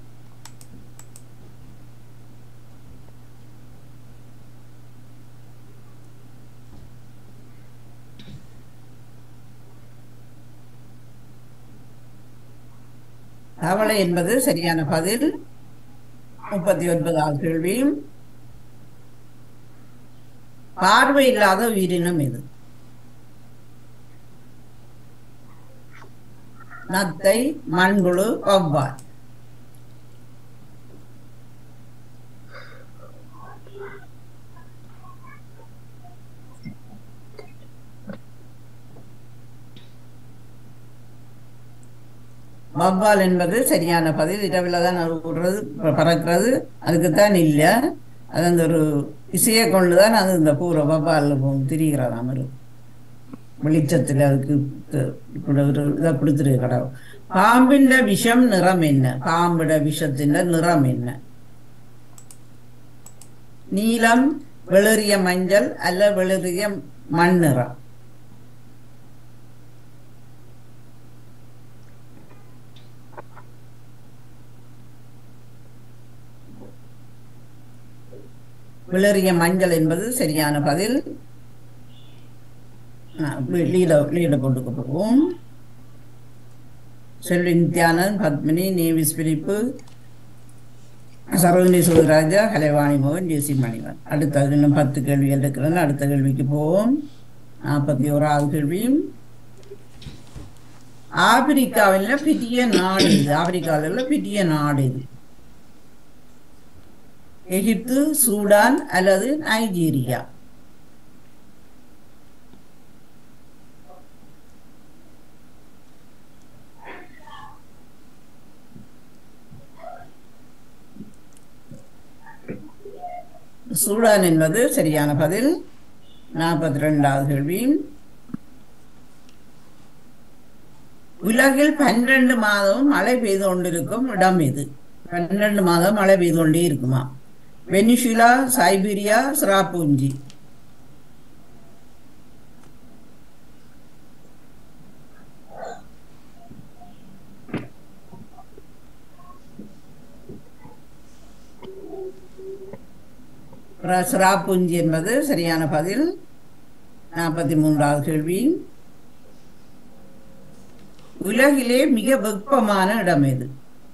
தவளை என்பது சரியான பதில் முப்பத்தி ஒன்பதாவது கேள்வியும் பார்வை இல்லாத உயிரினம் இது நத்தை மண்புழு வவ்வால் வவ்வால் என்பது சரியான பதில் இரவில் தான் அது விடுறது ப- பறக்கிறது அதுக்குத்தான் இல்லை அது அந்த ஒரு இசையை கொண்டு தான் அது இந்த பூர வவ்வால் திரிகிறதாம் ஒரு வெளிச்சத்தில் அதுக்கு த- இப்படி ஒரு இதை கொடுத்துருக்கு கடவுள் பாம்பின் விஷம் நிறம் என்ன பாம்பிட விஷத்தின் நிறம் என்ன நீலம் வெளிறிய மஞ்சள் அல்ல வெளிறிய மண் நிறம் விளறிய மஞ்சள் என்பது சரியான பதில் லீட லீட போட்டுக்க போவோம் செல்வி நித்யானந்த் பத்மினி நேவிஸ் பிரிப்பு சரோஜினி சுகராஜா கலைவாணி மோகன் ஜெசி மணிவன் அடுத்த இன்னும் பத்து கேள்விகள் இருக்கிறது அடுத்த கேள்விக்கு போவோம் நாற்பத்தி ஓராவது கேள்வியும் ஆப்பிரிக்காவில் பெரிய நாடு இது ஆப்பிரிக்காவில் பெரிய நாடு இது எகிப்து சூடான் அல்லது நைஜீரியா சூடான் என்பது சரியான பதில் நாற்பத்தி ரெண்டாவது கேள்வி உலகில் பன்னிரண்டு மாதம் மழை பெய்து கொண்டிருக்கும் இடம் இது பன்னிரண்டு மாதம் மழை பெய்து கொண்டே இருக்குமா வெனிசுலா சைபீரியா சிராப்பூஞ்சி சிராப்பூஞ்சி என்பது சரியான பதில் நாற்பத்தி மூன்றாவது கேள்வி உலகிலே மிக வெப்பமான இடம் எது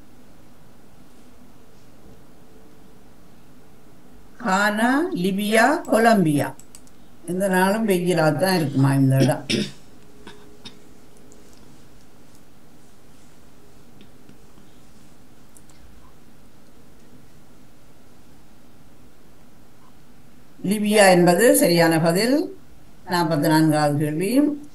கானா லிபியா கொலம்பியா இந்த நாளும் வெயிலாக தான் இருக்குமா இந்த இடம் லிபியா என்பது சரியான பதில் நாற்பத்தி நான்காவது கேள்வி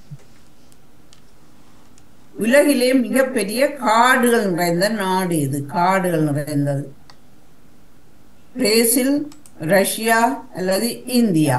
உலகிலே மிகப்பெரிய காடுகள் நிறைந்த நாடு இது காடுகள் நிறைந்தது பிரேசில் ரஷ்யா அல்லது இந்தியா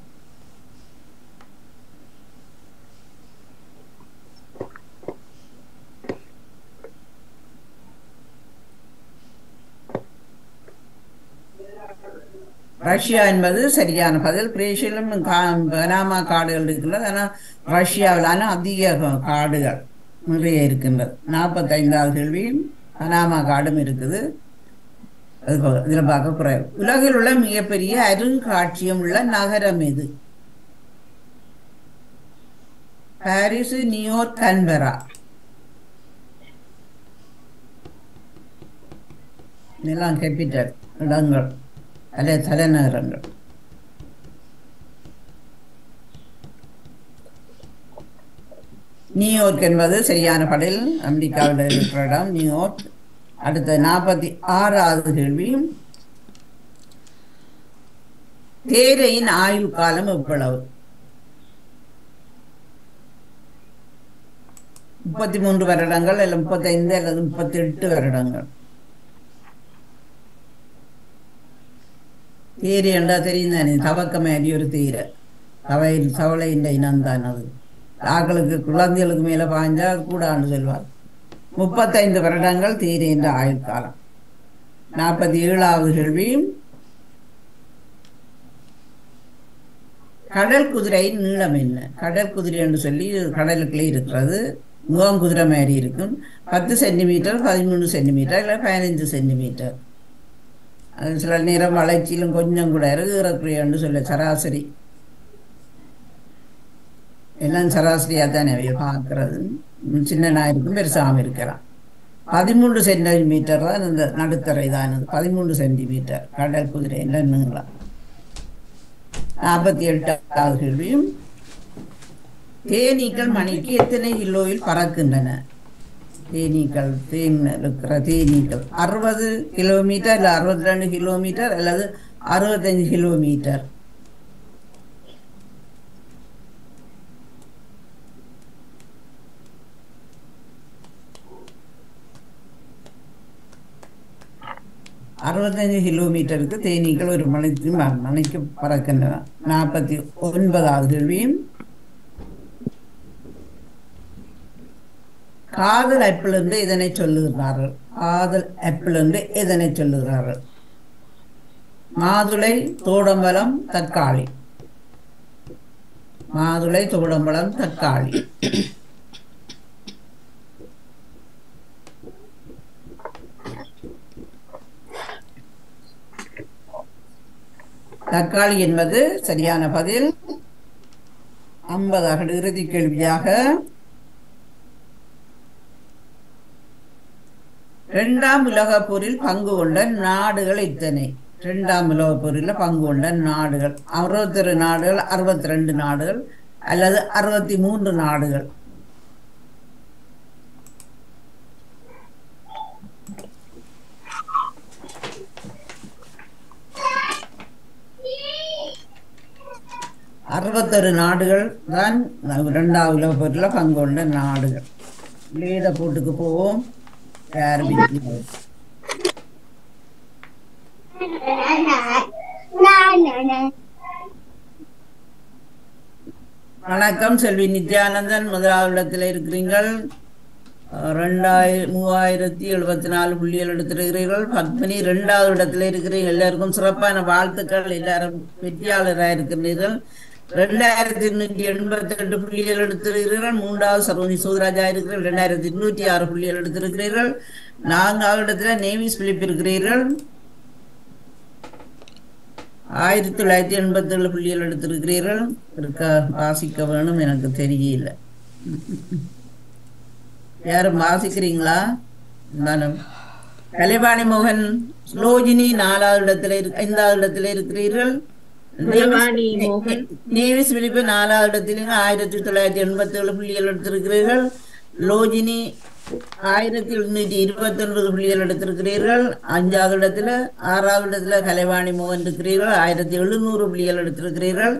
ரஷ்யா என்பது சரியான பதில் பிரேசிலும் கா- பனாமா காடுகள் இருக்கின்றது ஆனால் ரஷ்யாவிலான அதிக கா- காடுகள் நிறைய இருக்கின்றது நாற்பத்தைந்தாவது கேள்வியும் பனாமா காடும் இருக்குது அது பா- இதுல பார்க்க குறைவு உலகில் உள்ள மிகப்பெரிய அருங்காட்சியம் உள்ள நகரம் எது பாரிஸ் நியூயார்க் கன்பரா இதெல்லாம் கேபிட்டல் இடங்கள் அல்ல தலைநகரங்கள் நியூயார்க் என்பது சரியான பதில் அமெரிக்காவில் இருக்கிற இடம் நியூயார்க் அடுத்த நாற்பத்தி ஆறாவது கேள்வி தேரையின் ஆயுள் காலம் எவ்வளவு முப்பத்தி மூன்று வருடங்கள் அல்லது முப்பத்தைந்து அல்லது முப்பத்தி எட்டு வருடங்கள் தேரி என்றா தெரியும் தானே தவக்க மேலே ஒரு தீர தவையில் சவளையின் இனம்தான் அது ஆக்களுக்கு குழந்தைகளுக்கு மேலே பாய்ஞ்சா கூடான்னு சொல்வார் முப்பத்தைந்து வருடங்கள் தீரி என்ற ஆயுள் காலம் நாற்பத்தி ஏழாவது கேள்வியும் கடல் குதிரையின் நீளம் என்ன கடல் குதிரை என்று சொல்லி இது கடலுக்குள்ளே இருக்கிறது முகம் குதிரை மாதிரி இருக்கும் பத்து சென்டிமீட்டர் பதிமூணு சென்டிமீட்டர் இல்லை பதினஞ்சு சென்டிமீட்டர் அது சில நேரம் வளர்ச்சியிலும் கொஞ்சம் கூட இறக்குறையான்னு சொல்ல சராசரி எல்லாம் சராசரியாக தானே அவைய பார்க்கறது சின்னனாக இருக்கும் பெருசாகவும் இருக்கலாம் பதிமூன்று சென்டிமீட்டர் தான் இந்த நடுத்தரை தான் பதிமூன்று சென்டிமீட்டர் கடல் குதிரை எல்லாம் நீளம் நாற்பத்தி எட்டாவது கேள்வியும் தேனீக்கள் மணிக்கு எத்தனை கிலோவில் பறக்கின்றன தேனீக்கள் தேன் இருக்கிற தேனீக்கள் அறுபது கிலோமீட்டர் இல்லை அறுபத்தி ரெண்டு கிலோமீட்டர் அல்லது அறுபத்தஞ்சு கிலோமீட்டர் அறுபத்தஞ்சு கிலோமீட்டருக்கு தேனீக்கள் ஒரு மணிக்கு ம- மணிக்கு பறக்கின்றன நாற்பத்தி ஒன்பதாவது கேள்வியும் காதல் ஆப்பிள் என்று இதனை சொல்லுகிறார்கள் காதல் ஆப்பிள் என்று இதனை சொல்லுகிறார்கள் மாதுளை தோடம்பலம் தக்காளி மாதுளை தோடம்பலம் தக்காளி தக்காளி என்பது சரியான பதில் ஐம்பதாக இறுதி கேள்வியாக இரண்டாம் உலகப் போரில் பங்கு கொண்ட நாடுகள் இத்தனை இரண்டாம் உலகப் போரில் பங்கு கொண்ட நாடுகள் அறுபத்தொரு நாடுகள் அறுபத்தி ரெண்டு நாடுகள் அல்லது அறுபத்தி மூன்று நாடுகள் அறுபத்தொரு நாடுகள் தான் இரண்டாவது உலகப் போரில் பங்கு கொண்ட நாடுகள் வேத போட்டுக்கு போவோம் யார் பிடிக்கிறது? வணக்கம் செல்வி நித்யானந்தன் முதலாவது இடத்துல இருக்கிறீர்கள் அஹ், ரெண்டாயிர மூவாயிரத்தி எழுபத்தி நாலு புள்ளிகள் எடுத்திருக்கிறீர்கள் பத்மினி ரெண்டாவது இடத்துல இருக்கிறீர்கள் எல்லாருக்கும் சிறப்பான வாழ்த்துக்கள் எல்லாரும் வெற்றியாளராக இருக்கிறீர்கள் ரெண்டாயிரத்தி எண்ணூற்றி எண்பத்தி ரெண்டு புள்ளிகள் எடுத்திருக்கிறீர்கள் மூன்றாவது சரோனி சூதராஜா இருக்கிறீர்கள் ரெண்டாயிரத்தி எண்ணூற்றி ஆறு புள்ளிகள் எடுத்திருக்கிறீர்கள் நான்காவது இடத்துல நேவிஸ் பிலிப் இருக்கிறீர்கள் ஆயிரத்தி தொள்ளாயிரத்தி எண்பத்தி ஏழு புள்ளிகள் எடுத்திருக்கிறீர்கள் இருக்க வாசிக்க வேணும் எனக்கு தெரியல யாரும் வாசிக்கிறீங்களா இருந்தாலும் கலைவாணி மோகன் ஸ்லோஜினி நாலாவது இடத்துல இரு ஐந்தாவது இடத்துல இருக்கிறீர்கள் கலைவாணி மோகன். நேவிஸ் பிலிப்பு நாலாவது இடத்திலும் ஆயிரத்தி தொள்ளாயிரத்தி எண்பத்தி ஏழு புள்ளிகள் எடுத்திருக்கிறீர்கள் லோஜினி ஆயிரத்தி எழுநூற்றி இருபத்தி ஒன்பது புள்ளிகள் எடுத்திருக்கிறீர்கள் அஞ்சாவது இடத்துல ஆறாவது இடத்துல கலைவாணி மோகன் இருக்கிறீர்கள் ஆயிரத்தி எழுநூறு புள்ளிகள் எடுத்திருக்கிறீர்கள்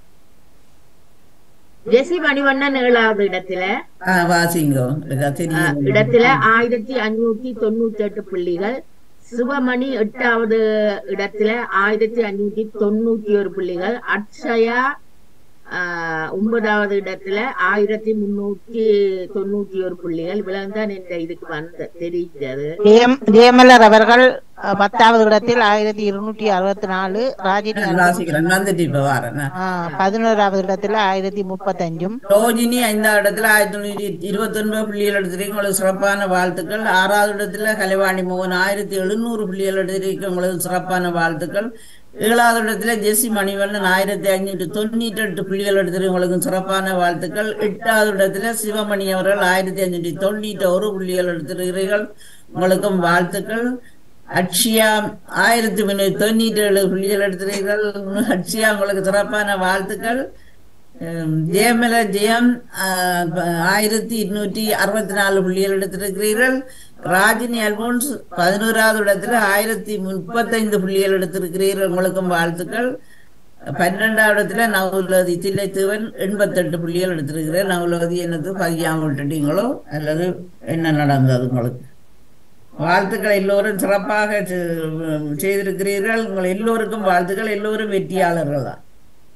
ஜெசி மணிவண்ணன் ஏழாவது இடத்துல ஆ, வாசிங்கோ எனக்கு ஆ, தெரியும் இடத்துல ஆயிரத்தி அஞ்சூத்தி தொண்ணூத்தி எட்டு புள்ளிகள் சிவமணி எட்டாவது இடத்துல ஆயிரத்தி அஞ்சூத்தி தொண்ணூத்தி ஒரு புள்ளிகள் அக்ஷயா ஆ, ஒன்பதாவது இடத்துல ஆயிரத்தி முன்னூத்தி தொண்ணூத்தி ஒரு புள்ளிகள் விலங்குதான் என்ற இதுக்கு வந்த தெரிஞ்சது ஜெயம் ஜெயமலர் அவர்கள் அஹ், பத்தாவது இடத்தில் ஆயிரத்தி இருநூற்றி அறுபத்தி நாலு ராஜினி நான் வாசிக்கிறேன் வந்துட்டு இப்ப வரேன் அஹ், பதினோராவது இடத்துல ஆயிரத்தி முப்பத்தஞ்சும் ரோஜினி ஐந்தாவது இடத்துல ஆயிரத்தி தொள்ளாயிரத்தி இருபத்தி ஒன்பது புள்ளிகள் எடுத்திருக்கீங்க உங்களுக்கு சிறப்பான வாழ்த்துக்கள் ஆறாவது இடத்துல கலைவாணி மோகன் ஆயிரத்தி எழுநூறு புள்ளிகள் எடுத்திருக்கீங்க உங்களுக்கு சிறப்பான வாழ்த்துக்கள் ஏழாவது இடத்துல ஜெசி மணிவண்ணன் ஆயிரத்தி ஐநூற்றி தொண்ணூற்றி எட்டு புள்ளிகள் எடுத்திருக்கீங்க உங்களுக்கு சிறப்பான வாழ்த்துக்கள் எட்டாவது இடத்துல சிவமணி அவர்கள் ஆயிரத்தி ஐநூற்றி தொண்ணூற்றி ஒரு புள்ளிகள் எடுத்திருக்கிறீர்கள் உங்களுக்கும் வாழ்த்துக்கள் அக்ஷயா ஆயிரத்தி முன்னூத்தி தொண்ணூற்றி ஏழு புள்ளிகள் எடுத்திருக்கிறீர்கள் அக்ஷயா உங்களுக்கு சிறப்பான வாழ்த்துக்கள் ஹம், ஜெயமல ஜெயம் ஆஹ், ப- ஆயிரத்தி இருநூற்றி அறுபத்தி நாலு புள்ளிகள் எடுத்திருக்கிறீர்கள் ராஜினி அல்போன்ஸ் பதினோராவது இடத்துல ஆயிரத்தி முப்பத்தைந்து புள்ளிகள் எடுத்திருக்கிறீர்கள் உங்களுக்கும் வாழ்த்துக்கள் பன்னெண்டாவது இடத்துல நவுலதி தில்லைத்தேவன் எண்பத்தெட்டு புள்ளிகள் எடுத்திருக்கிறேன் நவுலதி என்னது பதியாம விட்டுட்டீங்களோ அல்லது என்ன நடந்தது உங்களுக்கு வாழ்த்துக்கள் எல்லோரும் சிறப்பாக செ- செய்திருக்கிறீர்கள் உங்கள் எல்லோருக்கும் வாழ்த்துக்கள் எல்லோரும் வெற்றியாளர்கள் தான்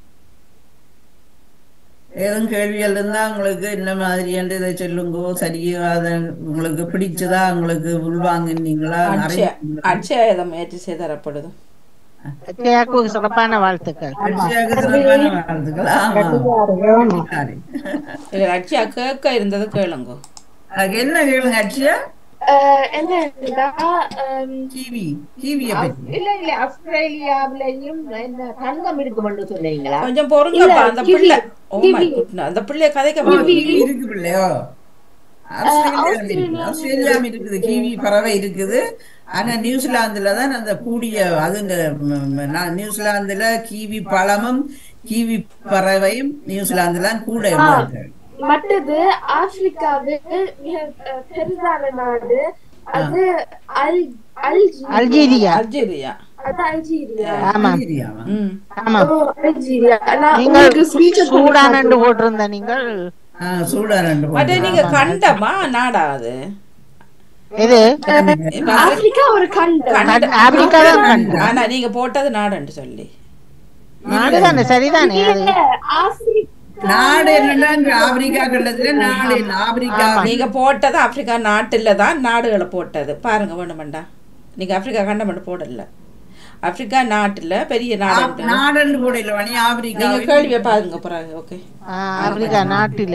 ஏதும் கேள்விகள் இருந்தா உங்களுக்கு என்ன மாதிரி என்று இதை சொல்லுங்கோ சரியா அதை உங்களுக்கு பிடிச்சதா உங்களுக்கு உள்வாங்கினீங்களா அட்சய நிறைய அட்சய முயற்சி செய்து தரப்படுது ஜெயாக்கு சிறப்பான வாழ்த்துக்கள் அட்சயாக்கு சிறப்பான வாழ்த்துக்கள் ஆமா சரி. இல்ல அட்சயா கேட்க இருந்தது கேளுங்க அதுக்கு என்ன கேளுங்க அட்சயா அஹ் என்னன்னா ஹம், கிவி கிவிய பத்தி இல்ல இல்ல ஆஸ்திரேலியாவிலையும் என்ன தங்கம் இருக்குமென்னு சொன்னீங்களா கொஞ்சம் பொறுங்கப்பா இல்ல, அந்த கிவி, பிள்ளை ஓ மை கிவி. குட்னா அந்த பிள்ளைய கதைக்க ஆ, பாருங்க கிவி இருக்கு பிள்ளையோ ஆஸ்திரேலியாவில் இருக்குது ஆஸ்திரேலியாவில் இருக்குது கிவி பறவை இருக்குது ஆனா நியூசிலாந்துல தான் அந்த கூடிய அது இந்த ம், ம், நான் நியூசிலாந்துல கிவி பழமும் கிவி பறவையும் நியூசிலாந்துல தான் கூட இருக்கு. மற்றது ஆப்பிரிக்காவில் மிக அஹ், பெரிதான நாடு அது அல் அல்ஜி அல்ஜீரியா அல்ஜீரியா அது அல்ஜீரியா ஆமாம் அல்ஜீரியாவா? ம் ஆமாம் ஓ, அல்ஜீரியா நான் நீங்கள் உங்களுக்கு screenshot சூடான் என்று போட்டிருந்த நீங்கள் ஆ, சூடான் ரெண்டு பட் போட்டு. நீங்க கண்டமா நாடா அது எது ஆப்பிரிக்கா ஒரு கண்டம் கண்ட- ஆப்பிரிக்கா தான் கண்டு ஆனா நீங்க போட்டது நாடுன்னு சொல்லி நாடுதானே சரிதானே அது இல்ல, ஆப்பிரிக்கா நாடு என்னன்னா இந்த ஆப்பிரிக்கா கண்டத்துல நாடு என்ன? ஆப்பிரிக்கா நீங்க போட்டது ஆப்பிரிக்கா நாட்டுல தான் நாடுகளை போட்டது பாருங்க வேணுமெண்டா நீங்க ஆப்பிரிக்கா கண்டம் மட்டும் போடல ஆப்பிரிக்கா நாட்டுல பெரிய நாடு நாடுன்னு போடல வணி ஆப்பிரிக்கா நீங்க கேள்வியை பாருங்க பிறகு ஓகே ஆ, ஆப்பிரிக்கா நாட்டில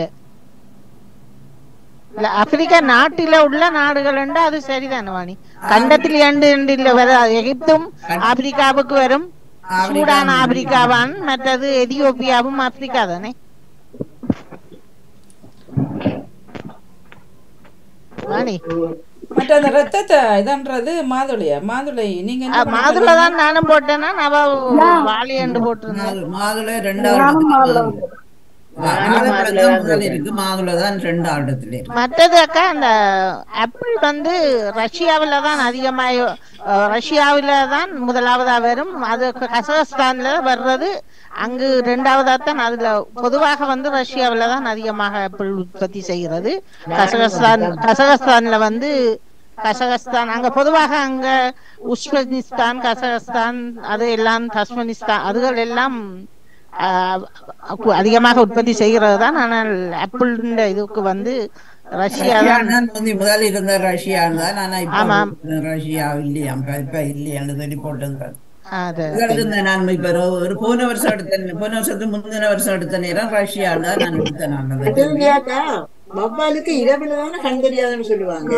இல்ல ஆப்பிரிக்கா நாட்டில உள்ள நாடுகள் உண்டு அது சரிதானே வாணி கண்டத்தில் எண்டு எண்டு இல்ல வர எகிப்தும் ஆப்பிரிக்காவுக்கு வரும் சூடான் ஆப்பிரிக்காவான் மற்றது எதியோப்பியாவும் ஆப்பிரிக்கா தானே வாணி மற்ற அந்த ரத்தத்தை இதன்றது மாதுளையா மாதுளை நீங்க என்ன பண்ண மாதுளை தான் நானும் போட்டேன்னா நவ வாழையண்டு போட்டிருந்தேன் மாது- மாதுளை ரெண்டாவது இடத்துல வாழைப்பழம் தான் முதல்ல இருக்கு மாதுளை தான் ரெண்டாவது இடத்துல இருக்கு மற்றது அக்கா அந்த ஆப்பிள் வந்து ரஷ்யாவில் தான் அதிகமாக ரஷ்யாவில் தான் முதலாவதா வரும் அது கசகஸ்தான்ல வர்றது அங்கு ரெண்டாவதா தான் அதுல பொதுவாக வந்து ரஷ்யாவில் தான் அதிகமாக ஆப்பிள் உற்பத்தி செய்கிறது கசகஸ்தான் கசகஸ்தான்ல வந்து கசகஸ்தான் அங்க பொதுவாக அங்க உஸ்பெகிஸ்தான் கசகஸ்தான் அது எல்லாம் தஸ்மனிஸ்தான் அதுகள் எல்லாம் ஆஹ், கு- அதிகமாக உற்பத்தி செய்கிறது தான் ஆனால் ஆப்பிள் இதுக்கு வந்து ரஷ்யா தான் ரஷ்யா தான் முந்தி முதல்ல இருந்த ரஷ்யா தான் ஆனா இப்ப ஆமாம். ரஷ்யா இல்லையாம் இப்ப இல்லையான்னு சொல்லி போட்டது அது இருந்த நான் இப்ப ஒரு- ஒரு போன வருஷம் எடுத்த போன வருஷத்துக்கு முந்தின வருஷம் எடுத்த நேரம் ரஷ்யா தான் நான் எடுத்தேன் நான் அந்த தெரியாக்கா வவ்வாலுக்கு இரவுல தானே கண் தெரியாதுன்னு சொல்லுவாங்க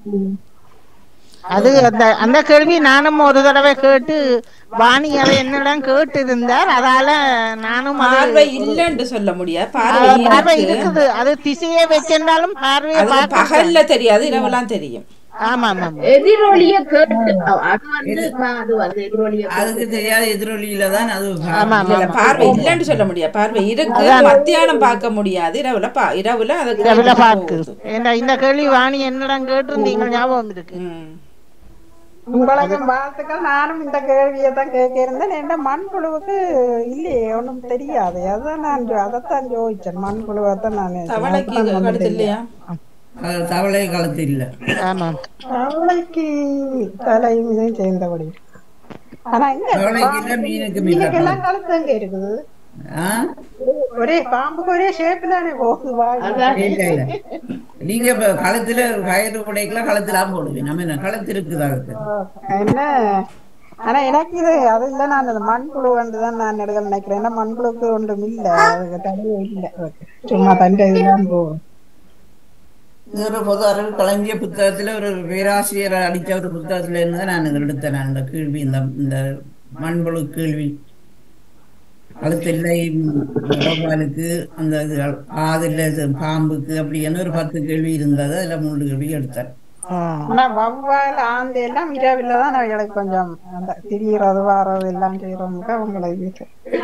அது அந்த அந்த கேள்வி நானும் ஒரு தடவை கேட்டு வாணி அதை என்னிடம் கேட்டு இருந்தார் அதால நானும் அது- பார்வை இல்லைன்னு சொல்ல முடியாது பார்வை அது பார்வை இருக்கு இருக்குது அது திசையை வச்சிருந்தாலும் பார்வையை அது பார்க்க பகல்ல தெரியாது இரவெல்லாம் தெரியும் ஆமா ஆமா ஆமா. எதிரொலிய கேட்டு அது வந்து அது வந்து எதிரொலிய அதுக்கு தெரியாத எதிரொலியில தான் அது ஆமா, ஆமா. இல்ல பார்வை இல்லைன்னு சொல்ல முடியாது பார்வை இருக்கு மத்தியானம் பார்க்க முடியாது இரவுல பா இரவுல அது இரவுல பார்க்கு ஏண்டா இந்த கேள்வி வாணி என்னிடம் கேட்டிருந்தீங்க ஞாபகம் இருக்கு ம். உங்களுக்கு வாழ்த்துக்கள் நானும் இந்த கேள்வியை தான் கேட்க இருந்தேன் என்ன மண்புழுவுக்கு இல்லையே ஒண்ணும் தெரியாது அதான் நான் ஜோ- அதைத்தான் யோசிச்சேன் மண்புழுவை தான் நான் தவளைக்கு அதான் கழுத்து தெரியும். இல்லையா அது தவளை காலத்து இல்ல ஆமா தவளைக்கு தலையும் இதையும் சேர்ந்தபடி ஆனா இங்க தவளைக்கு இல்ல மீனுக்கு மீன் மீனுக்கு எல்லாம் கழுத்து எங்க இருக்குது ஆ? ஒரே பாம்புக்கு ஒரே ஷேப் தானே போகுது வாய் இல்ல இல்ல நீங்க இப்ப களத்துல கயிறு உடைக்கல களத்துலாம் போடுவீங்க நம்ம என்ன களத்து இருக்குது அதுக்கு என்ன ஆனா எனக்கு இது அது இல்ல நான் அந்த மண்புழு வந்து தான் நான் எடுக்க நினைக்கிறேன் ஏன்னா மண்புழுக்கு ஒன்றும் இல்ல அதுக்கு தனியே இல்ல அதுக்கு. சும்மா தண்டை இதுதான் போகும் இது ஒரு பொது அறிவு கலைஞ புத்தகத்துல ஒரு பேராசிரியர் அடிச்ச ஒரு புத்தகத்துல இருந்து தான் நான் இதை எடுத்தேன் நான் இந்த கேள்வி இந்த இந்த மண்புழு கேள்வி கழுத்தில்லை வடவாலுக்கு அந்த இது காதில் இது பாம்புக்கு அப்படின்னு ஒரு பத்து கேள்வி இருந்தது அதுல மூணு கேள்வி எடுத்தேன் ஆனா வவ்வால் ஆந்தை எல்லாம் இரவில் தான் அவைகளுக்கு கொஞ்சம் அந்த திரியிறது வாரது எல்லாம் செய்யறவங்க அவங்களுக்கு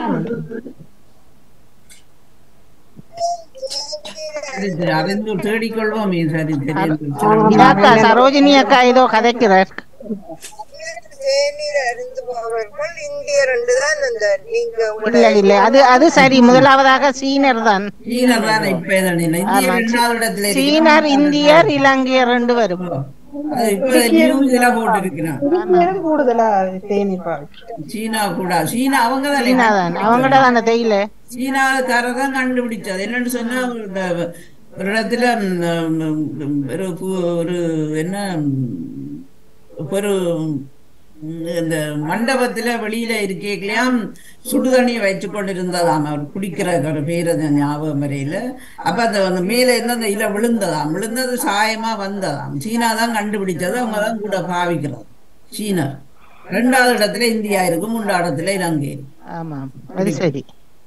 சரி சரி அறிந்து தேடிக்கொள்வோமே சரி தெரியும் இதாக்கா சரோஜினி அக்கா ஏதோ கதைக்கிறார் தேநீர் அறிந்து போவர்கள் இந்தியர் தான் அந்த நீங்க இல்ல இல்ல அது அது சரி முதலாவதாக சீனர் தான் சீனர் தான் இப்ப இதன் இல்லை. இந்திய இரண்டாவது இடத்துல இருக்கு. சீனர் இந்தியர் இலங்கையர் ரெண்டு வரும் அது இப்ப நியூஸ்ல போட்டிருக்கிறான் திருப்பியும் கூடுதலா தேனீர் பாவிக்கிறோம் சீனா கூட சீனா அவங்க சீனா தான் அவங்கள்ட்ட தானே தெரியல சீனாக்காரர் தான் கண்டுபிடிச்சது என்னன்னு சொன்னா இந்த ஒரு இடத்துல ம், ம், ஒரு கு- ஒரு என்ன ம், ஒரு ம், இந்த மண்டபத்துல வெளியில இருக்கேக்கலையாம் சுடுதண்ணியை வச்சு கொண்டிருந்ததாம் அவர் குடிக்கிற ஒரு பேர் அது ஞாபகம் வரையில அப்ப அந்த அந்த மேல இருந்து அந்த இல விழுந்ததாம் விழுந்தது சாயமா வந்ததாம் சீனா தான் கண்டுபிடிச்சது அவங்க தான் கூட பாவிக்கிறது சீனா ரெண்டாவது இடத்துல இந்தியா இருக்கு மூன்றாவது இடத்துல இலங்கை இருக்கு. ஆமா அது சரி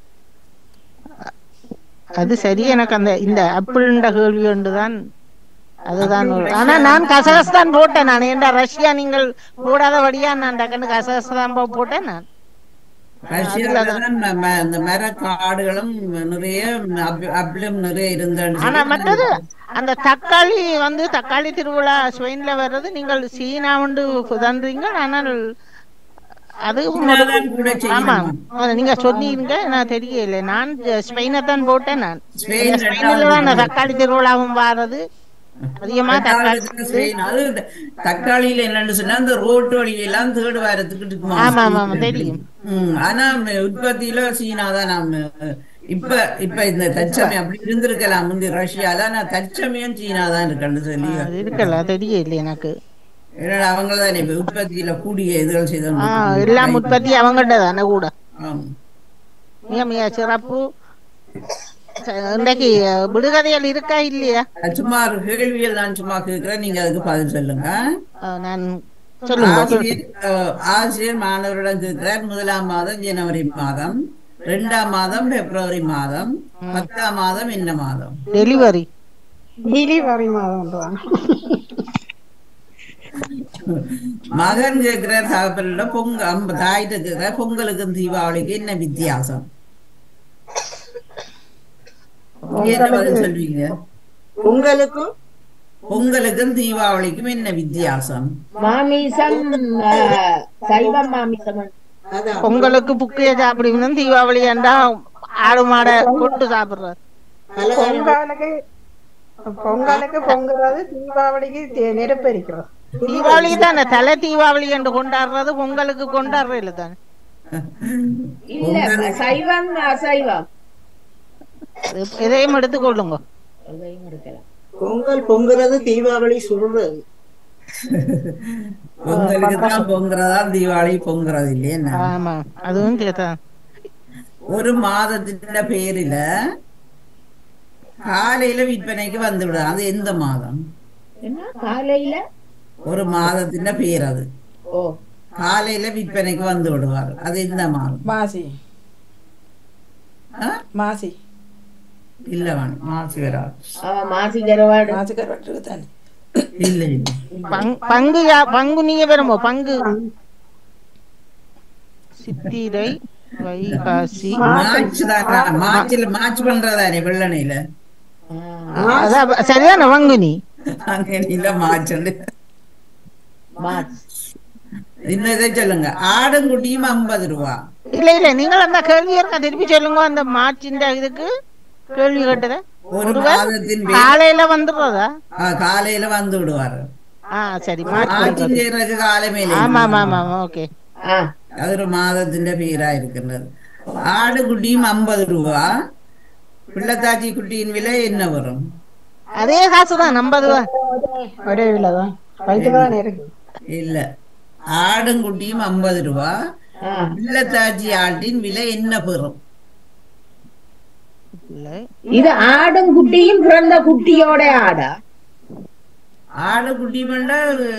அது சரி எனக்கு அந்த இந்த அப்பிள்ன்ற கேள்வி ஒன்று தான் அதுதான் ஒரு- ஆனா நான் கசகஸ்தான் போட்டேன் நான் ஏன்டா ரஷ்யா நீங்கள் போடாதபடியா நான் டக்குன்னு கசகஸ்தான் போ- போட்டேன் நான் ரஷ்யால தான் ம- ம- இந்த மர காடுகளும் நிறைய அப்- அப்பிளும் நிறைய இருந்தேன்னு ஆனா சொல்லி மற்றது அந்த தக்காளி வந்து தக்காளி திருவிழா ஸ்பெயின்ல வர்றது நீங்கள் சீனா உண்டு தந்தீங்க ஆனால் அது சீனாதான் கூட ஆமா செய்யணும். அது நீங்க சொன்னீங்க நான் தெரியல நான் ஸ்பெயினை தான் போட்டேன் நான் ஸ்பெயின் ஸ்பெயின்ல தான் அந்த தக்காளி திருவிழாவும் வாரது அதிகமா தக்காளி ரெண்டாவது ஸ்பெயின். அது இந்த தக்காளியில என்னன்னு சொன்னா இந்த ரோட்டு வழியெல்லாம் தேடு வாரத்துக்கு இருக்குமா ஆமா ஆமா ஆமா தெரியும் ம், ஆனா ம- உற்பத்தியில சீனா தான் நம்ம இப்ப இப்ப இந்த தற்சமயம் அப்படி இருந்திருக்கலாம் முந்தி ரஷ்யால ஆனா தற்சமயம் சீனா தான் இருக்குன்னு சொல்லி அது இருக்கல தெரியல எனக்கு ஏன்னா அவங்க தானே இப்ப உற்பத்தியில கூடிய இதுகள் செய்து ஆ எல்லாம் உற்பத்தி அவங்கள்ட்ட தானே கூட ஆமா மிக மிக சிறப்பு ச- இன்றைக்கு அஹ், விடுகதைகள் இருக்கா இல்லையா அது சும்மா ஒரு கேள்வியில் நான் சும்மா கேட்கிறேன் நீங்க அதுக்கு பதில் சொல்லுங்க அஹ், நான் சொல்லுங்க ஆசிரியர் அஹ், ஆசிரியர் மாணவரிடம் கேட்கிறார் முதலாம் மாதம் ஜனவரி மாதம் இரண்டாம் மாதம் பிப்ரவரி மாதம் பத்தாம் மாதம் என்ன மாதம் டெலிவரி டெலிவரி மாதம் தான் மகன் கேட்கிறார் தகப்பனிட பொங்க அம்ப தாயிட்ட கேட்கிறார் பொங்கலுக்கும் தீபாவளிக்கு என்ன வித்தியாசம் நீங்க என்ன பதில் சொல்வீங்க உங்களுக்கும் பொங்கலுக்கும் தீபாவளிக்கும் என்ன வித்தியாசம் மாமிசம் ஆஹ், சைவம் மாமிசம் அதான் பொங்கலுக்கு புக்கைய சாப்பிடுவீங்க தீபாவளி ஏண்டா ஆடு மாடை கொண்டு சாப்பிடுறாரு பலகாரம் பொங்கலுக்கு பொங்கலுக்கு பொங்குறது தீபாவளிக்கு தே- நெருப்பு எரிக்கிறது தீபாவளி தானே தலை தீபாவளி என்று கொண்டாடுறது பொங்கலுக்கு கொண்டாடுறது இல்ல தானே இல்ல சைவம் அசைவம் இது- இதையும் எடுத்துக்கொள்ளுங்க அதையும் எடுக்கலாம் பொங்கல் பொங்குறது தீபாவளி சுடுறது பொங்கலுக்கு தான் பொங்குறதா தீபாவளி பொங்குறது இல்லையே என்ன? ஆமா அதுவும் கேட்டா ஒரு மாதத்தின் பேரில காலையில விற்பனைக்கு வந்து விடும் அது எந்த மாதம் என்ன காலையில ஒரு மாதத்தின் பேர் அது ஓ காலையில விற்பனைக்கு வந்து விடுவார் அது எந்த மாதம் மாசி ஆ? மாசி இல்ல வேணும் மாசி வராது அவன் மாசி கருவாடு மாசி கருவாட்டு தானே இல்ல இல்ல பங்- பங்கு யா- பங்கு நீங்க வருமோ பங்கு சித்திரை வைகாசி மார்ச் தான் மார்ச்ல மார்ச் பண்றதானே வெள்ளனையில அதான் சரிதானே பங்குனி அங்க இல்ல மார்ச் மார்ச் இந்த இதை சொல்லுங்க ஆடுங்குட்டியும் ஐம்பது ரூபா இல்ல இல்ல நீங்கள் அந்த கேள்வி இருக்கா திருப்பி சொல்லுங்க அந்த மார்ச்சின் இதுக்கு கேள்வி கேட்டத ஒரு ஒருவர் மாதத்தின் பேர் காலையில வந்துடுறதா ஆ, காலையில வந்து விடுவாரு ஆ சரி மார்ச் ஆட்சியும் செய்யறதுக்கு காலமேல ஆமா ஆமா ஆமா ஆமா ஓகே ஆ அது ஒரு மாதത്തിന്റെ பேரா இருக்கின்றது ஆடு குட்டியும் ஐம்பது ரூபா பிள்ளைத்தாச்சி குட்டியின் விலை என்ன வரும் அதே காசு தான் ஐம்பது ரூபா ஒரே விலை தான் பைக்கு தான் இருக்கு இல்ல ஆடும் குட்டியும் ஐம்பது ரூபா ஆ பிள்ளைத்தாச்சி ஆட்டின் விலை என்ன பெறும் இல்லை இது ஆடும் குட்டியும் பிறந்த குட்டியோட ஆடா ஆடு குட்டி மண்டா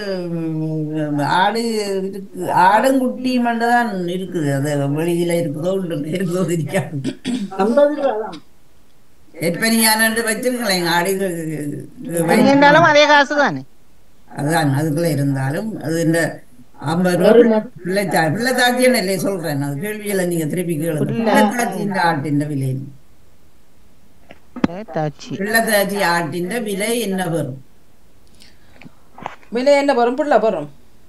ஆடு இருக்கு ஆடும் குட்டி மண்டை தான் இருக்குது அது வெளியில இருக்குதோ உள்ள இருக்குதோ இருக்காது ஐம்பது ரூபா தான் எப்பனியானு வச்சிருக்கலாம் ஆடு இருந்தாலும் அதே காசு தானே அதுதான் அதுக்குள்ள இருந்தாலும் அது இந்த ஐம்பது ரூபா பிள்ளைத்தா பிள்ளைத்தாச்சின்னு இல்லையே சொல்றேன் அது கேள்வியில நீங்க திருப்பி கேளுங்க பிள்ளைத்தாச்சியின் ஆட்டின் விலை தாச்சி பிள்ளைத்தாச்சி ஆட்டின் விலை என்ன வரும் விலை என்ன வரும் புள்ள வரும்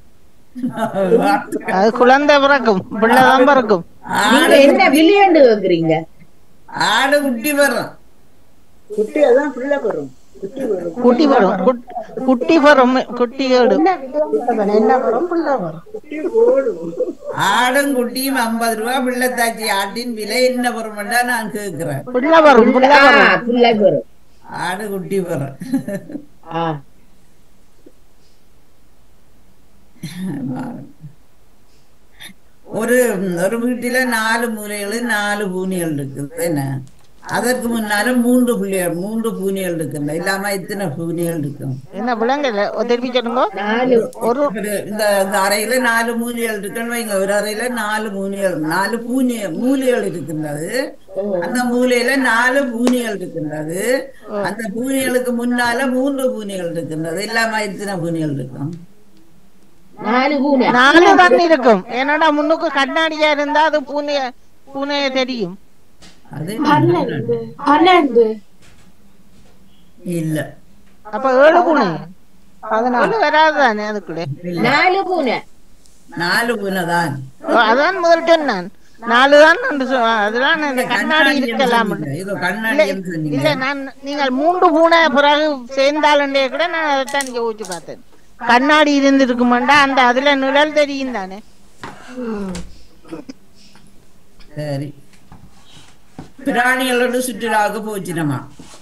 அது குழந்தை பிறக்கும் பிள்ளைதான் பிறக்கும் நீங்க என்ன வில்லியண்டு கேக்குறீங்க ஆடு குட்டி வரும் குட்டி அதான் பிள்ளை வரும் குட்டி வரும் குட்டி வரும் குட்- குட்டி வரும் குட்டியோடு என்ன விலை என்ன வரும் பிள்ளை வரும் குட்டி போடும் ஆடும் குட்டியும் ஐம்பது ரூபா பிள்ளைத்தாச்சி ஆட்டின் விலை என்ன வரும்டா நான் கேட்கிறேன் பிள்ளை வரும் பிள்ளை ஆ, வரும் பிள்ளை வரும் ஆடு குட்டி வரும் ஆ ஒரு ஒரு வீட்டில நாலு மூலைகள் நாலு பூனிகள் இருக்குது என்ன அதற்கு முன்னால மூன்று புள்ளிகள் மூன்று பூனிகள் இருக்குல்ல இல்லாம இத்தனை பூனிகள் இருக்கும் என்ன விலங்கல திருப்பி சொல்லுங்க நாலு ஒரு ஒரு இந்த இந்த அறையில நாலு மூலிகள் இருக்குன்னு வைங்க ஒரு அறையில நாலு மூலிகள் நாலு பூனி மூலிகள் இருக்கின்றது அந்த மூலையில நாலு பூனிகள் இருக்கின்றது அந்த பூனிகளுக்கு முன்னால மூன்று பூனிகள் இருக்கின்றது இல்லாம இத்தனை பூனிகள் இருக்கும் நாலு பூனை நாலு தான் இருக்கும் என்னடா முன்னுக்கு கண்ணாடியா இருந்தா அது பூனைய பூனைய தெரியும் அது பன்னெண்டு பன்னெண்டு இல்ல அப்ப ஏழு பூனை பதினாலு ஏழு வராது தானே அதுக்குள்ள நாலு பூனை நாலு பூனை தான் ஓ, அதான் முதல் சொன்னான் நாலு தான் நான் சொ- அதெல்லாம் இந்த கண்ணாடி இருக்கலாம் இதோ இல்ல கண்ணாடின்னு சொன்னீங்க இல்ல நான் நீங்கள் மூன்று பூனை பிறகு சேர்ந்தாலுண்டே கூட நான் அதைத்தான் யோசிச்சு பார்த்தேன் கண்ணாடி இருந்திருக்குமாண்டா அந்த அதுல நிழல் தெரியும் தானே சரி பிராணிகளோட சுற்றுலாவுக்கு போச்சுனமா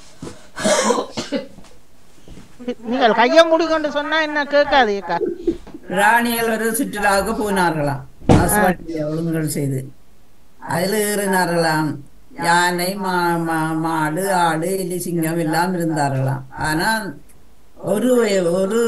நீங்கள் கையை மூடிக்கொண்டு சொன்னா என்ன கேட்காது ஏக்கா பிராணிகளோட சுற்றுலாவுக்கு போனார்களாம் ஆஸ்பத்திரியை ஒழுங்குகள் செய்து அதில் ஏறினார்களாம் யானை மா மா- மாடு ஆடு எலி சிங்கம் எல்லாம் இருந்தார்களாம் ஆனால் ஒரு ஒரு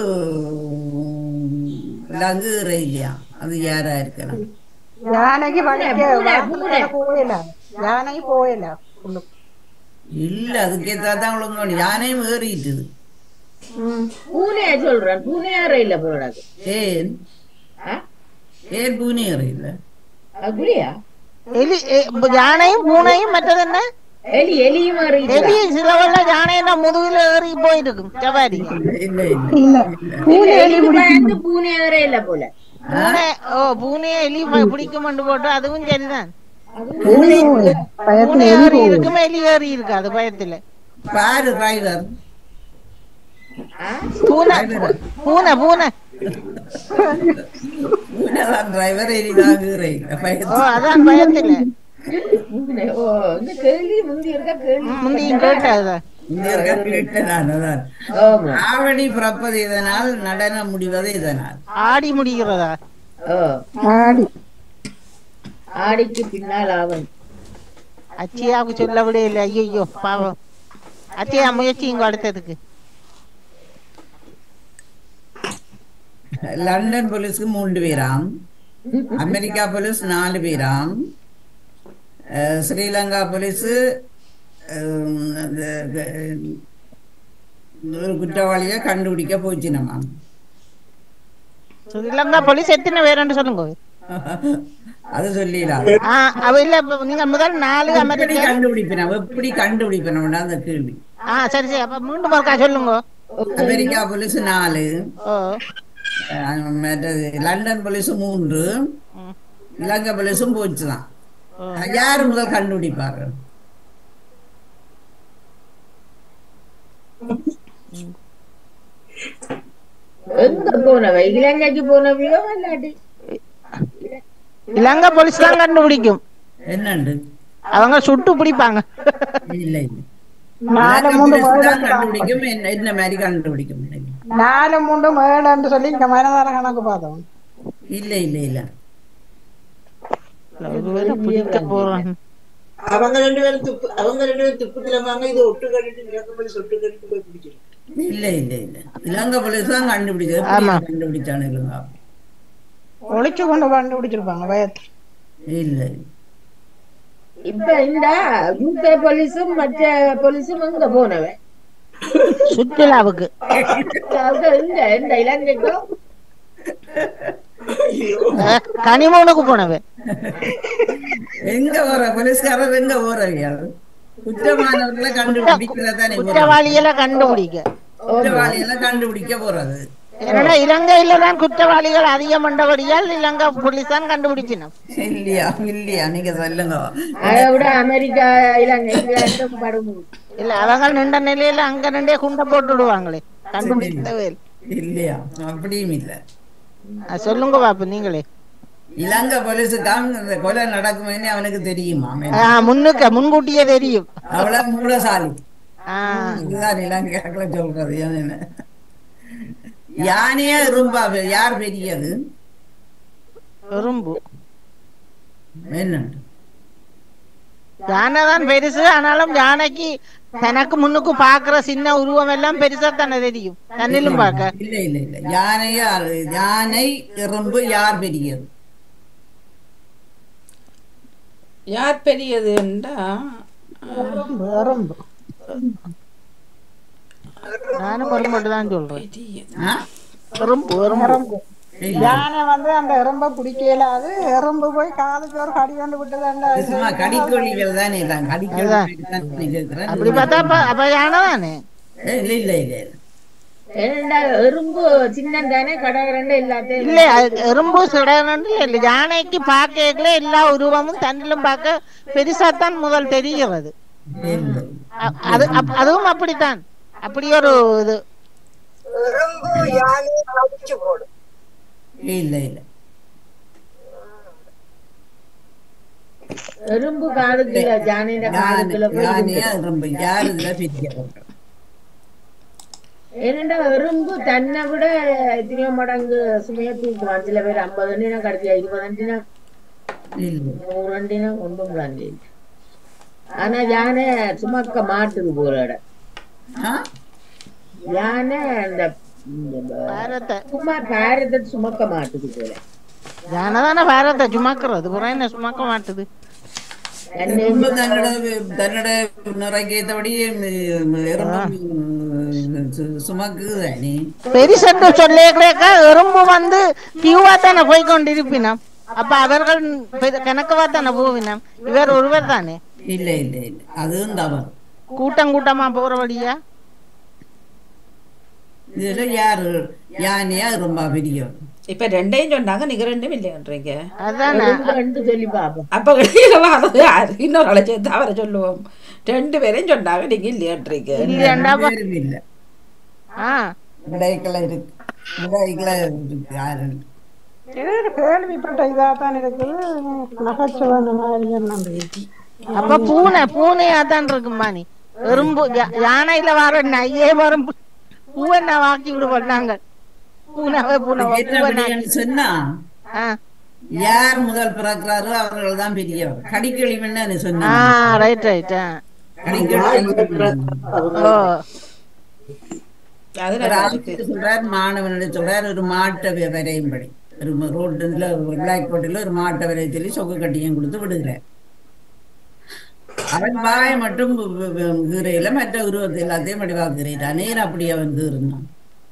விலங்கு ஏற இல்லையா அது யாரா இருக்கலாம் யானைக்கு வழிக்க வாரத்துல போயில யானை போயில உள்ளுக்கு. இல்ல அதுக்கேற்றா தான் ஒழுங்கு யானையும் ஏறிட்டுது பூனைய சொல்றேன் பூனை அறையில போடாது ஏன் ஆ? ஏன் பூனி ஏறியில்ல அப்படியா எலி எ- யானையும் பூனையும் மற்றது என்ன எலி எலியும் அறையில எலி சிலவல்ல யானைன்னா முதுகுல ஏறி போயிருக்கும் சவாரி இல்ல இல்ல எலிக்கு பயந்து பூனை அறையில போல பூனை ஓ பூனையை எலி ப- பிடிக்குமென்று போட்டு அதுவும் சரிதான் பூனை ஏறி இருக்கும் எலி ஏறி இருக்கு அது பயத்துல பாரு டிரைவர் பூனை பூனை பூனை பூனைதான் டிரைவர் எலிதான் ஏறியில்ல ஓ பயந்து அதான் பயத்துல பூனை ஓ இந்த கேள்வி முந்தி இருக்க கேள்வி முந்தையும் கேட்டதுதான் இங்க இருக்க கேட்டேன் நான் அதான். ஆமா ஆவணி பிறப்பது இதனால் நடனம் முடிவது இதனால் ஆடி முடிகிறதா ஓ ஆடி ஆடிக்கு பின்னால் ஆவன் அச்சியாவுக்கு சொல்ல விட இல்லை ஐயோ பாவம் அச்சியா முயற்சி இங்க அடுத்ததுக்கு லண்டன் போலீஸ்க்கு மூன்று பேராம் அமெரிக்கா போலீஸ் நாலு பேராம் அஹ் ஸ்ரீலங்கா போலீஸ் ஒரு குற்றவாளியை கண்டுபிடிக்க போச்சு நம்ம ஸ்ரீலங்கா போலீஸ் எத்தனை பேருன்னு சொல்லுங்க அது சொல்லிடலாம் ஆ, அவ இல்ல இப்ப நீங்க முதல் நாலு எப்படி அமெரிக்கா கண்டுபிடிப்பேன் எப்படி கண்டுபிடிப்பேன் அந்த கேள்வி ஆ சரி சரி அப்ப மீண்டும் ஒருக்கா சொல்லுங்க அமெரிக்கா போலீஸ் நாலு ஓ அஹ் மற்றது லண்டன் போலீஸ் மூன்று ம். இலங்கை போலீஸும் போச்சு தான் யார் முதல் கண்டுபிடிப்பாரு எங்க போனவ இலங்கைக்கு போனவையோ இல்லாட்டி இலங்கை போலீஸ் தான் கண்டுபிடிக்கும் என்னண்டு அவங்க சுட்டு பிடிப்பாங்க இல்லை இல்லை நாலு இலங்கை மூன்று போலீஸ் தான் மேடம் கண்டுபிடிக்கும் என்ன என்ன மாதிரி கண்டுபிடிக்கும் நினைக்கிறேன். நாலு மூன்று மேடம்னு சொல்லி இங்க மனதார கணக்கு பார்த்தோம் இல்லை இல்லை இல்லை ஒருவேளை பிடிக்க போறாங்க அவங்க ரெண்டு பேரும் துப்பு அவங்க ரெண்டு பேரும் துப்பு கிளம்பாங்க இது ஒட்டு கட்டிட்டு இறக்க போய் சொட்டு கட்டிட்டு போய் பிடிச்சிடும் இல்லை இல்லை இல்லை இலங்கை போலீஸ் தான் கண்டுபிடிச்சது எப்படி ஆமா. கண்டுபிடிச்சானு இல்லைங்க ஒளிச்சு கொண்டு கண்டுபிடிச்சிருப்பாங்க பயத்து இல்லை இப்ப இந்த யூகே போலீஸும் மற்ற போலீஸும் எங்க போனவ சுற்றுலாவுக்கு அவங்க இந்த இந்த இலங்கைக்கும் அஹ், கனிமூனுக்கு போனவன் எங்க போற போலீஸ்காரர் எங்க போறீங்க குற்றமானவர்களை கண்டுபிடிக்கிறதானே குற்றவாளிகளை கண்டுபிடிக்க குற்றவாளிகளை கண்டுபிடிக்க போறது ஏன்னா இலங்கையில தான் குற்றவாளிகள் அதிகம் பண்ணபடியால் இலங்கை போலீஸ் தான் கண்டுபிடிச்சினோம் இல்லையா இல்லையா நீங்க சொல்லுங்க அதை விட அமெரிக்கா இலங்கை இது ரெண்டும் படும் இல்ல அவங்க நின்ற நிலையில அங்க நின்றே குண்டை போட்டு விடுவாங்களே கண்டுபிடிக்கவே இல்லை. இல்லையா அப்படியும் இல்ல அஹ், சொல்லுங்க பாப்பு நீங்களே இலங்கை போலீஸுக்காக இந்த கொலை நடக்குமேன்னு அவனுக்கு தெரியுமா அவன் ஆஹ், முன்னுக்க முன்கூட்டியே தெரியும் அவ்வளவு மூலசாலி ஆஹ், இதுதான் இலங்கையாக்களை சொல்றது என்ன யானையே ரொம்ப யார் பெரியது எறும்பு என்ன யானை தான் பெருசு ஆனாலும் யானைக்கு தனக்கு முன்னுக்கு பாக்குற சின்ன உருவம் எல்லாம் பெருசா தானே தெரியும் தன்னிலும் பார்க்க இல்ல இல்ல இல்ல யானையா யானை எறும்பு யார் பெரியது யார் பெரியதுண்டா எறும்பு நானும் ஒரு மட்டும் தான் சொல்றேன் பெரியது ஆ? எறும்பு எறும்பு எறும்பு இல்ல. யானை வந்து அந்த எறும்பை பிடிக்கலாது எறும்பு போய் காலுக்கு ஒரு கடி கொண்டு விட்டுதாண்டா சும்மா கடிக்கொழிகள் தானே தான் கடிக்கொழி தான் கேட்கிறேன். அப்படி பார்த்தா அப்ப அப்ப யானை தானே ஏய், இல்ல இல்ல இல்ல இல்ல. ஏன்டா எறும்பு சின்ன தானே கடகரண்டு எல்லாத்தையும் இல்ல அது எறும்பு சிடனு இல்ல யானைக்கு பார்க்கல எல்லா உருவமும் தன்னிலும் பார்க்க பெருசா தான் முதல் தெரிகிறது இல்ல. அ- அது அப்- அதுவும் அப்படித்தான் அப்படி ஒரு இது எறும்பு யானை கடிச்சு போடும் இல்ல இல்ல எறும்பு காதுக்குள்ள ஜானின்ற யானை காதுக்குள்ள போய் யானையா எறும்பு யார் இதுல பெரியவங்க ஏனெண்டா எறும்பு தன்னை விட எத்தனையோ மடங்கு சுமையை தூக்குவான் சில பேர் ஐம்பது அண்டினா கடைசியா இருபது அண்டினா இல்ல நூறு அண்டினா ஒன்றும் விளாண்டு ஆனா யானை சுமக்க மாட்டுது போல ஆ? யானை அந்த இந்த பாரத்தை சும்மா பாரத்தை சுமக்க மாட்டுது போல யானை தானே பாரத்தை சுமக்கிறது புறம் என்ன சுமக்க மாட்டுது தன்னை எறும்பு தன்னோட தன்னோட நிறைக்கு ஏற்றபடி எறும்பு சு- சுமக்குது தானே பெரிசென்று சொல்லே கிடக்க எறும்பு வந்து கியூவா தானே போய் கொண்டிருப்பினம் அப்ப அவர்கள் பெரு- கணக்கவா தானே போவினம் இவர் ஒருவர் தானே இல்ல இல்ல இல்ல அதுவும் தவறு கூட்டம் கூட்டமா போற வழியா இதுல யாரு யானையா ரொம்ப பெரியவர் இப்ப ரெண்டையும் சொன்னாங்க நீங்க ரெண்டும் இல்லைன்றீங்க அதானே எறும்பு ரெண்டு சொல்லி பாப்போம் அப்ப கடையில வர்றது யாரு இன்னொரு ஆளை சேர்த்து அவரை சொல்லுவோம் ரெண்டு பேரையும் சொன்னாங்க நீங்க இல்லையன்றீங்க இல்லையாண்டா பா- பேரும் இல்ல ஆ விடைக்குள்ள இருக்கு விடைக்குள்ள இருக்கு யாருன்னு இது ஒரு கேள்விப்பட்ட இதா தான் இருக்குது நகைச்சுவான மாதிரி என்னது அப்ப பூனை பூனையா தான் இருக்குமா நீ எறும்பு யா- யானையில வர நையே வரும் பூ- பூவெண்ணா வாக்கி விடுவோம் நாங்கள் பூனாவே பூனாவே என்ன பூவெண்ணா விடைன்னு சொன்னா ஆ யார் முதல் பிறக்கிறாரோ அவர்கள் தான் பெரியவர் கடிக்கொழி என்ன ஆ சொன்னா ரைட் ரைட் ஆ கடிக்கொழி ஓ அது ஒரு நல்லா இருக்கு ஆசிரியர் சொல்றார் மாணவனிடம் சொல்றார் ஒரு மாட்டை வ- வரையும்படி ஒரு ரோட்டுல பிளாக் போர்டில் ஒரு மாட்டை வரைய சொல்லி சொக்கு கட்டியும் கொடுத்து விடுகிறார் அவன் வாயை மட்டும் கீரையில மற்ற உருவத்தை எல்லாத்தையும் வடிவா கீரையிட்டான் நேர் அப்படி அவன் கீறினான்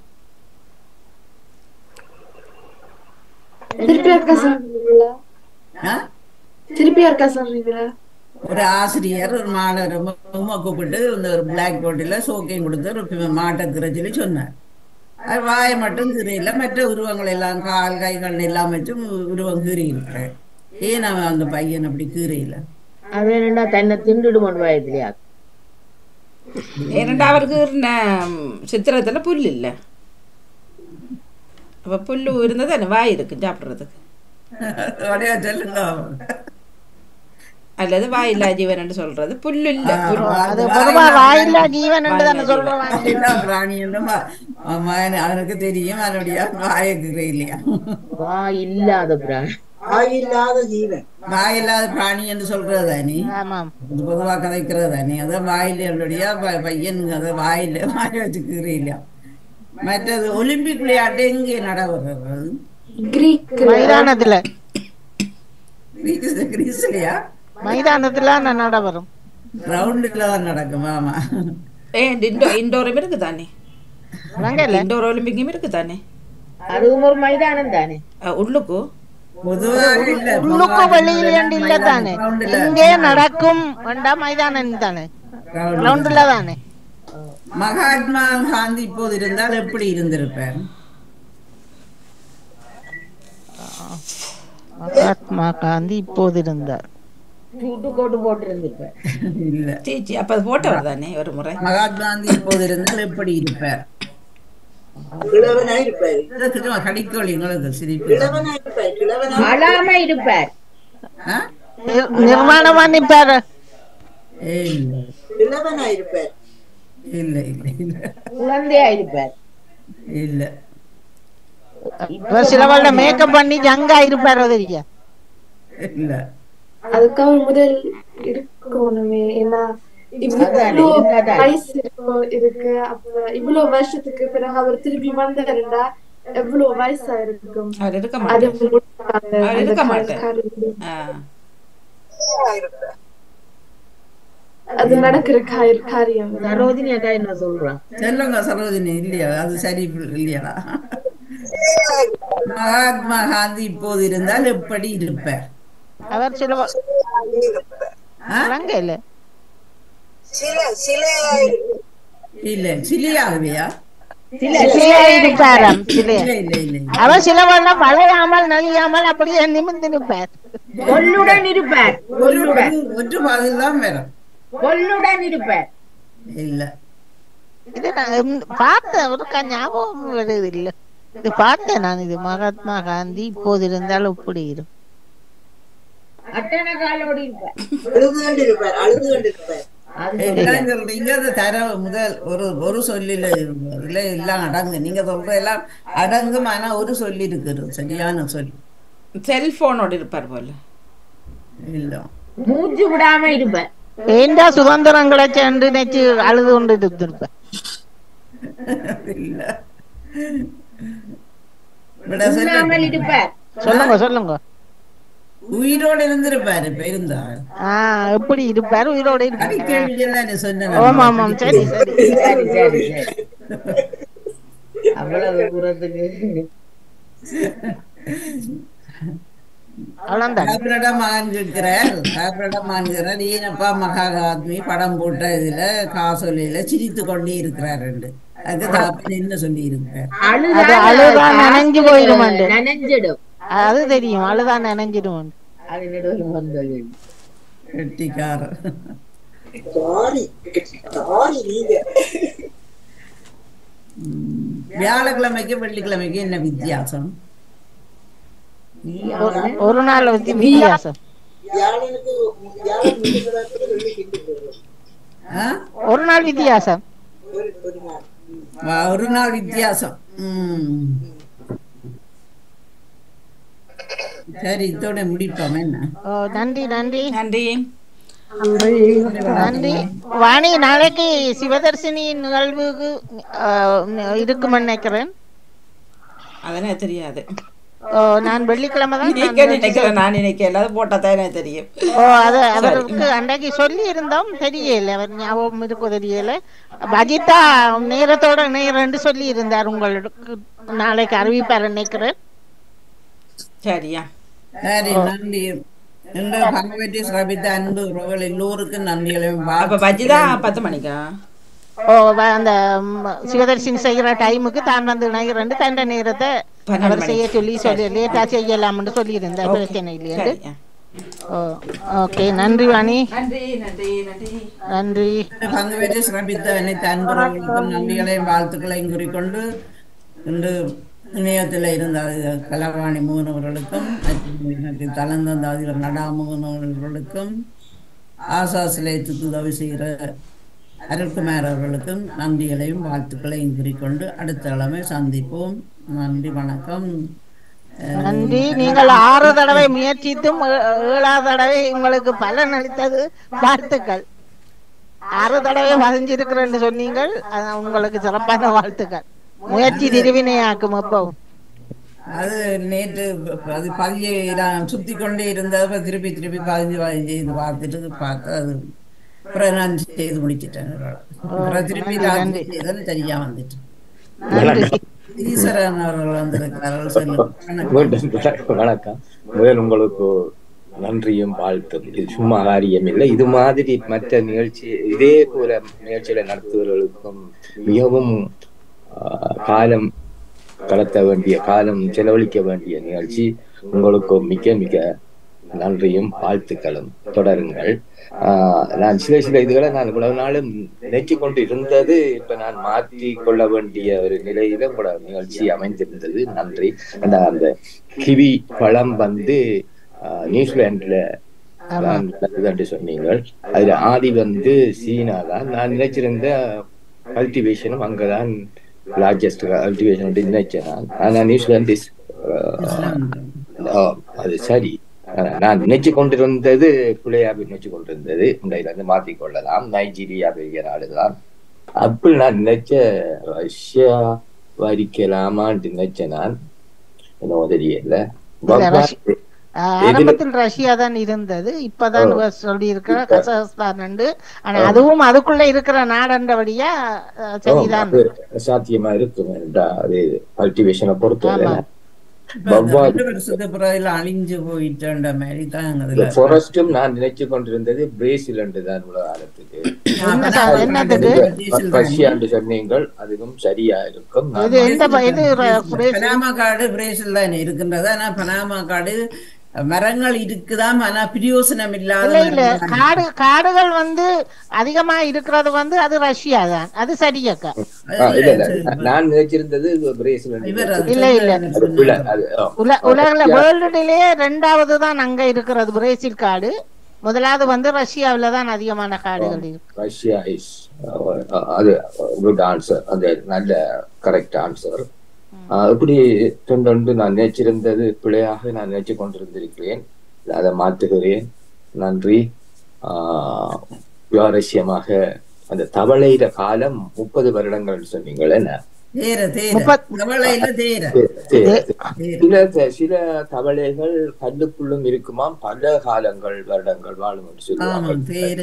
திருப்பி இருக்கா சொல்றீங்களா ஆ? திருப்பி இருக்கா சொல்றீங்களா ஒரு ஆசிரியர் ஒரு மாணவர் உமா கூப்பிட்டு இந்த ஒரு பிளாக் போர்டில் சோக்கையும் கொடுத்து ஒரு மாட்டை கீரை சொல்லி சொன்னார் அது வாயை மட்டும் கீரையில மற்ற உருவங்கள் எல்லாம் கால் கைகள் எல்லாம் வச்சு உருவம் கீறி இருக்கிறேன் ஏன் அவன் அந்த பையன் அப்படி கீரையில அது என்னடா தன்னை திண்டுடுமோன்னு வயதுலையா ஏனண்டா அவருக்கு இருந்த சித்திரத்தில் புல் இல்லை அப்போ புல் இருந்தால் தானே வாய் இருக்கு சாப்பிட்றதுக்கு உடையா சொல்லுங்க அல்லது வாய் இல்லா ஜீவன் சொல்றது புல் இல்லை புல் அது பொதுவா வாயில்லா ஜீவன் என்று தானே சொல்றோம் எல்லா பிராணியும் அவனுக்கு தெரியும் அதனுடைய வாயை கீரை இல்லையா வா இல்லாத பிராணி ஆயில்லாத ஜீவன் வாயில்லாத பிராணி என்று சொல்றது தானே ஆமாம் இது பொதுவா கதைக்கிறது தானே அதான் வாயில் என்னுடைய ப- பையன் அதை வாயில் வாய வச்சு கீரை இல்லையா மற்றது ஒலிம்பிக் விளையாட்டு எங்கே நடைபெறுறது கிரீக் மைதானத்துல கிரீஸ் கிரீஸ்லையா மைதானத்துல நான் நட வரும் கிரவுண்டுல தான் நடக்கும் ஆமா ஏ இண்டோ இண்டோரும் இருக்கு தானே விளங்கல இண்டோர் ஒலிம்பிக்கும் இருக்கு தானே அதுவும் ஒரு மைதானம் தானே உள்ளுக்கு பொதுவாக இல்ல உள்ளுக்கு வெளியில இல்ல தானே கிரவுண்டுல இங்கே நடக்கும் வேண்டா மைதானம் தானே கிரவுண்டுல தானே மகாத்மா காந்தி இப்போது இருந்தால் எப்படி இருந்திருப்பார் மகாத்மா காந்தி இப்போது இருந்தார் சூட்டு கோட்டு போட்டு இருந்திருப்பேன் இல்ல சீச்சி அப்போ அது போட்டவர் தானே ஒரு முறை மகாத்மா காந்தி இப்போது இருந்தால் எப்படி இருப்பார் கிழவனா இருப்பாரு இதற்கு கடிக்கோள் எங்களுக்கு சிரிப்பு கிழவனா இருப்பாரு கிழவனா அழாம இருப்பார் ஆ? நிர்- நிர்மாணமா நிப்பாரு ஏ, இல்ல கிழவனா இருப்பார் இல்ல இல்ல இல்ல குழந்தையா இருப்பார் இல்ல இப்ப சிலவல்ல மேக்கப் பண்ணி ஜங்கா இருப்பாரு தெரியா இல்ல அதுக்காக முதல் இருக்கணுமே ஏன்னா அதானே, இவ்வளவு இருந்தாதான். வயசு இருக்கும் இருக்கு அப்ப இவ்வளவு வருஷத்துக்கு பிறகு அவர் திருப்பி வந்தாருண்டா எவ்வளவு வயசா இருக்கும் அவர் இருக்க அது மாட்டார் முடியாது. அவர் அந்த இருக்க கா- மாட்டார். காரியம். ஆ இருப்பார் அது நடக்கிற காரி- காரியம் சரோதினி அக்கா என்ன சொல்றான் சொல்லுங்க சரோஜினி இல்லையா அது சரி இல்லையாடா மகாத்மா காந்தி இப்போது இருந்தால் எப்படி இருப்பார் அவர் சில இருப்பார் ஆ? விளங்கல சில சிலையா இருப்பார் இல்ல சிலியாகவையா சிலையா இருப்பாராம் சிலையா இல்ல இல்ல இல்ல இல்ல. அவர் சிலவல்ல வளையாமல் நலியாமல் அப்படியே நிமிர்ந்து நிற்பார் கொல்லுடன் இருப்பார் ஒரு ஒரு- ஒரு பதில் தான் வரும் கொல்லுடன் இருப்பார் இல்ல இது நான் இந்த பார்த்தேன் ஒரு க- ஞாபகம் வருது இல்ல இது பார்த்தேன் நான் இது மகாத்மா காந்தி இப்போது இருந்தாலும் இப்படி இருக்கும் அட்டன காலோடு இருப்பார் அழுது கொண்டு இருப்பார் அழுது கொண்டு இருப்பார் அது எல்லாம் சொல்றீங்க அது தர முதல் ஒரு ஒரு சொல்லில இல்ல எல்லாம் அடங்கு நீங்க சொல்ற எல்லாம் அடங்கும் ஆனா ஒரு சொல்லி இருக்குது சரியான சொல் செல்போனோடு இருப்பார் போல இல்ல மூச்சு விடாம இருப்பார் ஏண்டா சுதந்திரம் கிடைச்சேன்னு நினைச்சு அழுது கொண்டு இருந்திருப்பேன் இல்ல விட உண்ணாமல் சொல்ல இருப்பார் சொல்லுங்க சொல்லுங்க உயிரோடு இருந்திருப்பாரு இப்ப இருந்தார் ஆஹ் எப்படி இருப்பார் உயிரோட இருப்பார் அடிக்கடி சொன்னேன் ஆமா ஆமாம் சரி சரி சரி சரி சரி அவ்வளவு தூரத்துக்கு அவ்வளவுதான் காப்பிரடா மகன் கேட்கிறார் காப்பிரடா மகன் கேட்கிறார் ஏனப்பா மகாத்மி படம் போட்ட இதுல காசொலியில சிரித்து கொண்டே இருக்கிறார் அதுக்கு தகப்பன் என்ன சொல்லி இருக்கிறார் அது அழுதான் நனைஞ்சு போயிருமாண்டு. நனைஞ்சிடும் அது தெரியும் அழுதான் நினைஞ்சிடும் அது நடுவில் வந்தது கெட்டிக்காரர் தாரி தாரி நீங்க உம், வியாழக்கிழமைக்கு வெள்ளிக்கிழமைக்கு என்ன வித்தியாசம் ஒரு- ஒரு நாள் வச்சு வித்தியாசம் வியாழனுக்கு வியாழன் முன்னுக்கு வெள்ளி கிண்டு போடுவோம் ஆ? ஒரு நாள் வித்தியாசம் ஒரு ஒரு நாள் வா, ஒரு நாள் வித்தியாசம் உம். சரி இதோட முடிப்போம் என்ன ஓ, நன்றி நன்றி நன்றி நன்றி வாணி நாளைக்கு சிவதர்சினி நிகழ்வுக்கு ஆஹ், இருக்குமென்னு நினைக்கிறேன் அதனே தெரியாது ஓ, நான் வெள்ளிக்கிழமை தான் நான் நீக்க நினைக்கல நான் நினைக்கல அது போட்டா தான் எனக்கு தெரியும் ஓ அது அவருக்கு அன்றைக்கு சொல்லி இருந்தோம் தெரியல அவர் ஞாபகம் இருக்கோ தெரியல அஜிதா நேரத்தோட நேரம்னு சொல்லி இருந்தார் உங்களுக்கு நாளைக்கு அறிவிப்பார் நினைக்கிறேன் சரியா சரி நன்றி என்ற பங்குபற்றி சிறப்பித்த அன்பு உறவுகள் எல்லோருக்கும் நன்றிகளையும் அப்ப பஜ்ஜி தான் பத்து மணிக்கா ஓ வ- அந்த ம், சிவதர்ஷினி செய்யற டைமுக்கு தான் வந்து நினைக்கிறேன் தண்ட நேரத்தை பன்னெண்டு அவர் செய்ய மணிக்கு. சொல்லி சொல்லி லேட்டா செய்யலாம்னு சொல்லி இருந்தார் பிரச்சனை இல்லையா சரியா ஓ ஓகே நன்றி வாணி நன்றி நன்றி நன்றி நன்றி பங்கு பெற்று சிறப்பித்த அனைத்து அன்புறவுகளுக்கும் நன்றிகளையும் வாழ்த்துக்களையும் கூறிக்கொண்டு இன்று இணையத்தில் இருந்த கலவாணி மூனவர்களுக்கும் மற்றும் எனக்கு தளந்தந்த அதிபர் நடாமுகனவர்களுக்கும் ஆசா சிலையத்துக்கு உதவி செய்கிற அருள்குமார் அவர்களுக்கும் நன்றிகளையும் வாழ்த்துக்களையும் கூறிக்கொண்டு அடுத்த கிழமை சந்திப்போம் நன்றி வணக்கம் நன்றி நீங்கள் ஆறு தடவை முயற்சித்தும் ஏ- ஏழாவது தடவை உங்களுக்கு பலன் அளித்தது வாழ்த்துக்கள் ஆறு தடவை பதிஞ்சிருக்கிறேன்னு சொன்னீங்கள் அது உங்களுக்கு சிறப்பான வாழ்த்துக்கள் முயற்சி திருவினையாக்கும் எப்பவும் அது நேற்று அது பதிய நான் சுத்தி கொண்டே இருந்தது திருப்பி திருப்பி பதிஞ்சு பதிஞ்சு இது பார்த்துட்டு பார்த்து அது அப்புறம் நான் செய்து முடிச்சிட்டேன் அப்புறம் திருப்பி நான் செய்தது சரியா வந்துட்டு ஈஸ்வரன் அவர்கள் வந்திருக்கிறார்கள் சொல்லுங்க மீண்டும் வணக்கம். வணக்கம் முதல் உங்களுக்கு நன்றியும் வாழ்த்தும் இது சும்மா காரியம் இல்லை இது மாதிரி மற்ற நிகழ்ச்சி இதே போல நிகழ்ச்சிகளை நடத்துபவர்களுக்கும் மிகவும் ஆஹ், காலம் கடத்த வேண்டிய காலம் செலவழிக்க வேண்டிய நிகழ்ச்சி உங்களுக்கும் மிக மிக நன்றியும் வாழ்த்துக்களும் தொடருங்கள் ஆஹ், நான் சில சில இதுகளை நான் இவ்வளவு நாளும் நினைச்சு கொண்டு இருந்தது இப்ப நான் மாற்றி கொள்ள வேண்டிய ஒரு நிலையில உங்களோட நிகழ்ச்சி அமைந்திருந்தது நன்றி அந்த அந்த கிவி பழம் வந்து ஆஹ், நியூசிலாந்துல தான் நடக்குதுன்னு சொன்னீங்க அதுல ஆதி வந்து சீனா தான் நான் நினைச்சிருந்த கல்டிவேஷனும் அங்கதான் லார்ஜஸ்ட் கல்டிவேஷன் நினைச்சேன் நான். ஆனா நியூசிலாந்து is, ஆஹ், ஆ, அது சரி ஆனா, நான் நினைச்சு கொண்டிருந்தது பிள்ளையாவை நினைச்சு கொண்டிருந்தது உண்மையில இருந்து மாத்திக் கொள்ளலாம் நைஜீரியா பெரிய நாடுதான் அப்படி நான் நினைச்ச ரஷ்யா வரிக்கலாமான்னு நினைச்சேன் நான் என்னவோ தெரியல இல்ல, ரஷ்ய- ஆஹ், ஆரம்பத்தில் ரஷ்யா தான் இருந்தது இப்பதான் சொல்லி இருக்கிற கசகஸ்தான் உண்டு. ஆனா அதுவும் அதுக்குள்ள இருக்கிற நாடன்றபடியா ஆஹ், சரிதான் அது சாத்தியமா இருக்கும் என்றா அது கல்டிவேஷனை பொறுத்தவரை ஆமா. இப்ப இந்த ரெண்டு வருஷத்துக்கு பிறகு அழிஞ்சு போயிட்டேன்ற மாதிரி தான் அதுல ஃபாரஸ்டும் நான் நினைச்சு கொண்டிருந்தது பிரேசில் என்று தான் உலக காலத்துக்கு என்ன சா- என்னதுக்கு ரஷ்யான்னு சொன்னீங்கள் அதுவும் சரியா இருக்கும் நான் இது எந்த ப- இது ர- பிரேசில்? பனாமா காடு பிரேசில் தான் இருக்கின்றது ஆனா பனாமா காடு மரங்கள் இருக்குதாம் ஆனா பிரயோசனம் இல்லாத இல்ல இல்ல மரங்கள். காடு காடுகள் வந்து அதிகமா இருக்கிறது வந்து அது ரஷ்யா தான் அது சரியக்கா ஆ, இல்ல இல்ல நான் நினைச்சிருந்தது இது பிரேசில் என்று. இவர் அது இல்ல, இல்ல. அது பிள்ளை, அது, ஆ. உல உலகில வேர்ல்டுலயே ரெண்டாவது தான் அங்க இருக்கிறது பிரேசில் காடு முதலாவது வந்து ரஷ்யாவில தான் அதிகமான காடுகள் இருக்கு ரஷ்யா இஸ் அது குட் ஆன்சர் அது நல்ல கரெக்ட் ஆன்சர் இப்படி தொண்டொன்று நான் நினைச்சிருந்தது பிழையாக நான் நினைச்சு கொண்டிருந்திருக்கிறேன் அதை மாற்றுகிறேன் நன்றி ஆஹ் சுவாரஸ்யமாக அந்த தவளையிட காலம் முப்பது வருடங்கள் சொன்னீங்கள் என்ன தேர தேர முப்பத்- தவளையில தேர சில சில தவளைகள் கல்லுக்குள்ளும் இருக்குமாம் பல காலங்கள் வருடங்கள் வாழும் என்று ஆமா சொல்லுவாங்க தேர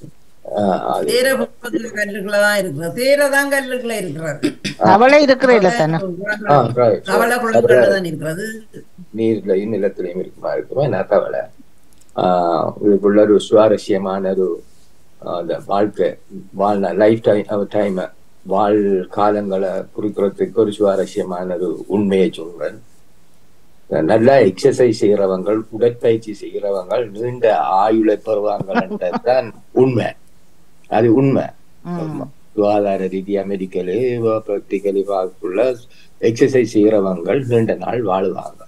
ஆஹ் அது தேர பக்கத்துல கல்லுக்குள்ள தான் இருக்கிறது தேர தான் கல்லுக்குள்ள இருக்கிறது தவளை இருக்கிற இல்ல தானே ஆ, right. தவளை குளங்கள்ல தான் இருக்கிறது நீர்லையும் நிலத்திலையும் இருக்குமா இருக்குமா என்ன தவளை ஆஹ் இதுக்குள்ள ஒரு சுவாரஸ்யமான ஒரு ஆஹ் அந்த வாழ்க்கை வாழ் லைஃப் டைம் டைம் வாழ் காலங்களை குறிக்கிறதுக்கு ஒரு சுவாரஸ்யமான ஒரு உண்மையை சொல்றேன் நல்லா எக்ஸசைஸ் செய்யறவங்க உடற்பயிற்சி செய்யறவங்க நீண்ட ஆயுளை பெறுவாங்கன்றதுதான் உண்மை அது உண்மை ம். சுகாதார ரீதியா மெடிக்கலு ப்ராக்டிக்கலி பார்க்குள்ள எக்ஸசைஸ் செய்யறவங்க நீண்ட நாள் வாழுவாங்க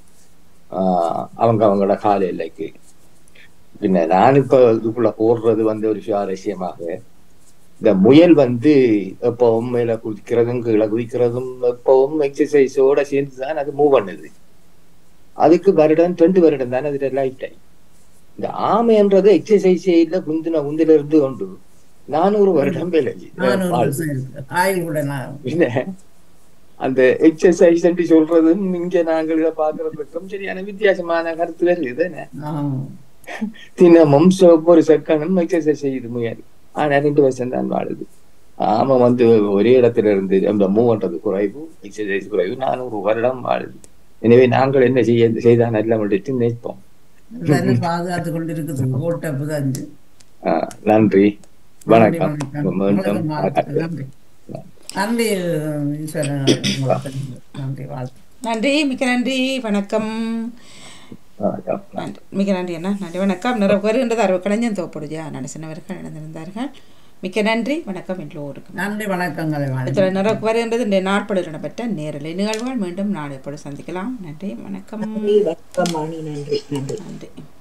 ஆஹ் அவங்க அவங்களோட கால எல்லைக்கு பின்ன நான் இப்ப இதுக்குள்ள போடுறது வந்து ஒரு சுவாரஸ்யமாக இந்த முயல் வந்து எப்பவும் மேல குதிக்கிறதும் கீழே குதிக்கிறதும் எப்பவும் எக்ஸசைஸோட சேர்ந்து தான் அது மூவ் பண்ணுது அதுக்கு வருடம் ரெண்டு வருடம் தானே அது லைஃப் டைம் இந்த ஆமைன்றது எக்ஸசைஸே இல்ல குந்தின குந்தில இருந்து கொண்டு நானூறு வருடம் வேலை நானூறு வாழ் வருஷம் இருக்கு ஆயுள் கூட நான் இல்ல அந்த எக்ஸசைஸ் சொல்றதும் இங்க நாங்கள் இதை பாக்குறதுக்கும் சரியான வித்தியாசமான கருத்து வருது என்ன ஆம். தினமும் ஒரு செகண்டும் எக்ஸசைஸ் செய்யுது முயல் ஆனா ரெண்டு வருஷம் தான் வாழுது ஆமா வந்து ஒரே இடத்துல இருந்து அந்த மூவ்ன்றது குறைவு எக்ஸசைஸ் குறைவு நானூறு வருடம் வாழுது எனவே நாங்கள் என்ன செய்ய செய்தா நல்ல முடிச்சு நினைப்போம் நல்ல பாதுகாத்து கொண்டிருக்குது ஓட்ட புதஞ்சு ஆஹ் நன்றி வணக்கம் மீண்டும் வணக்கம் வாழ்த்துக்கள். நன்றி நன்றி ஈஸ்வரன் உங்களுக்கு நன்றி வாழ்த்து நன்றி மிக்க நன்றி வணக்கம் வணக்கம் நன்றி மிக்க நன்றி அண்ணா நன்றி வணக்கம் நிறைய வருகின்றது அறுபது கலைஞன் தோப்படுஜா நடசினவர்கள் இணைந்திருந்தார்கள் மிக்க நன்றி வணக்கம் எல்லோருக்கும் நன்றி வணக்கங்களை வாழ்த்து இதில் நிறைய வருகின்றது இந்த நாட்பொழுது இடம்பெற்ற நேரலை நிகழ்வுகள் மீண்டும் நாளை எப்பொழுது சந்திக்கலாம் நன்றி வணக்கம் வணக்கம் வாணி நன்றி நன்றி நன்றி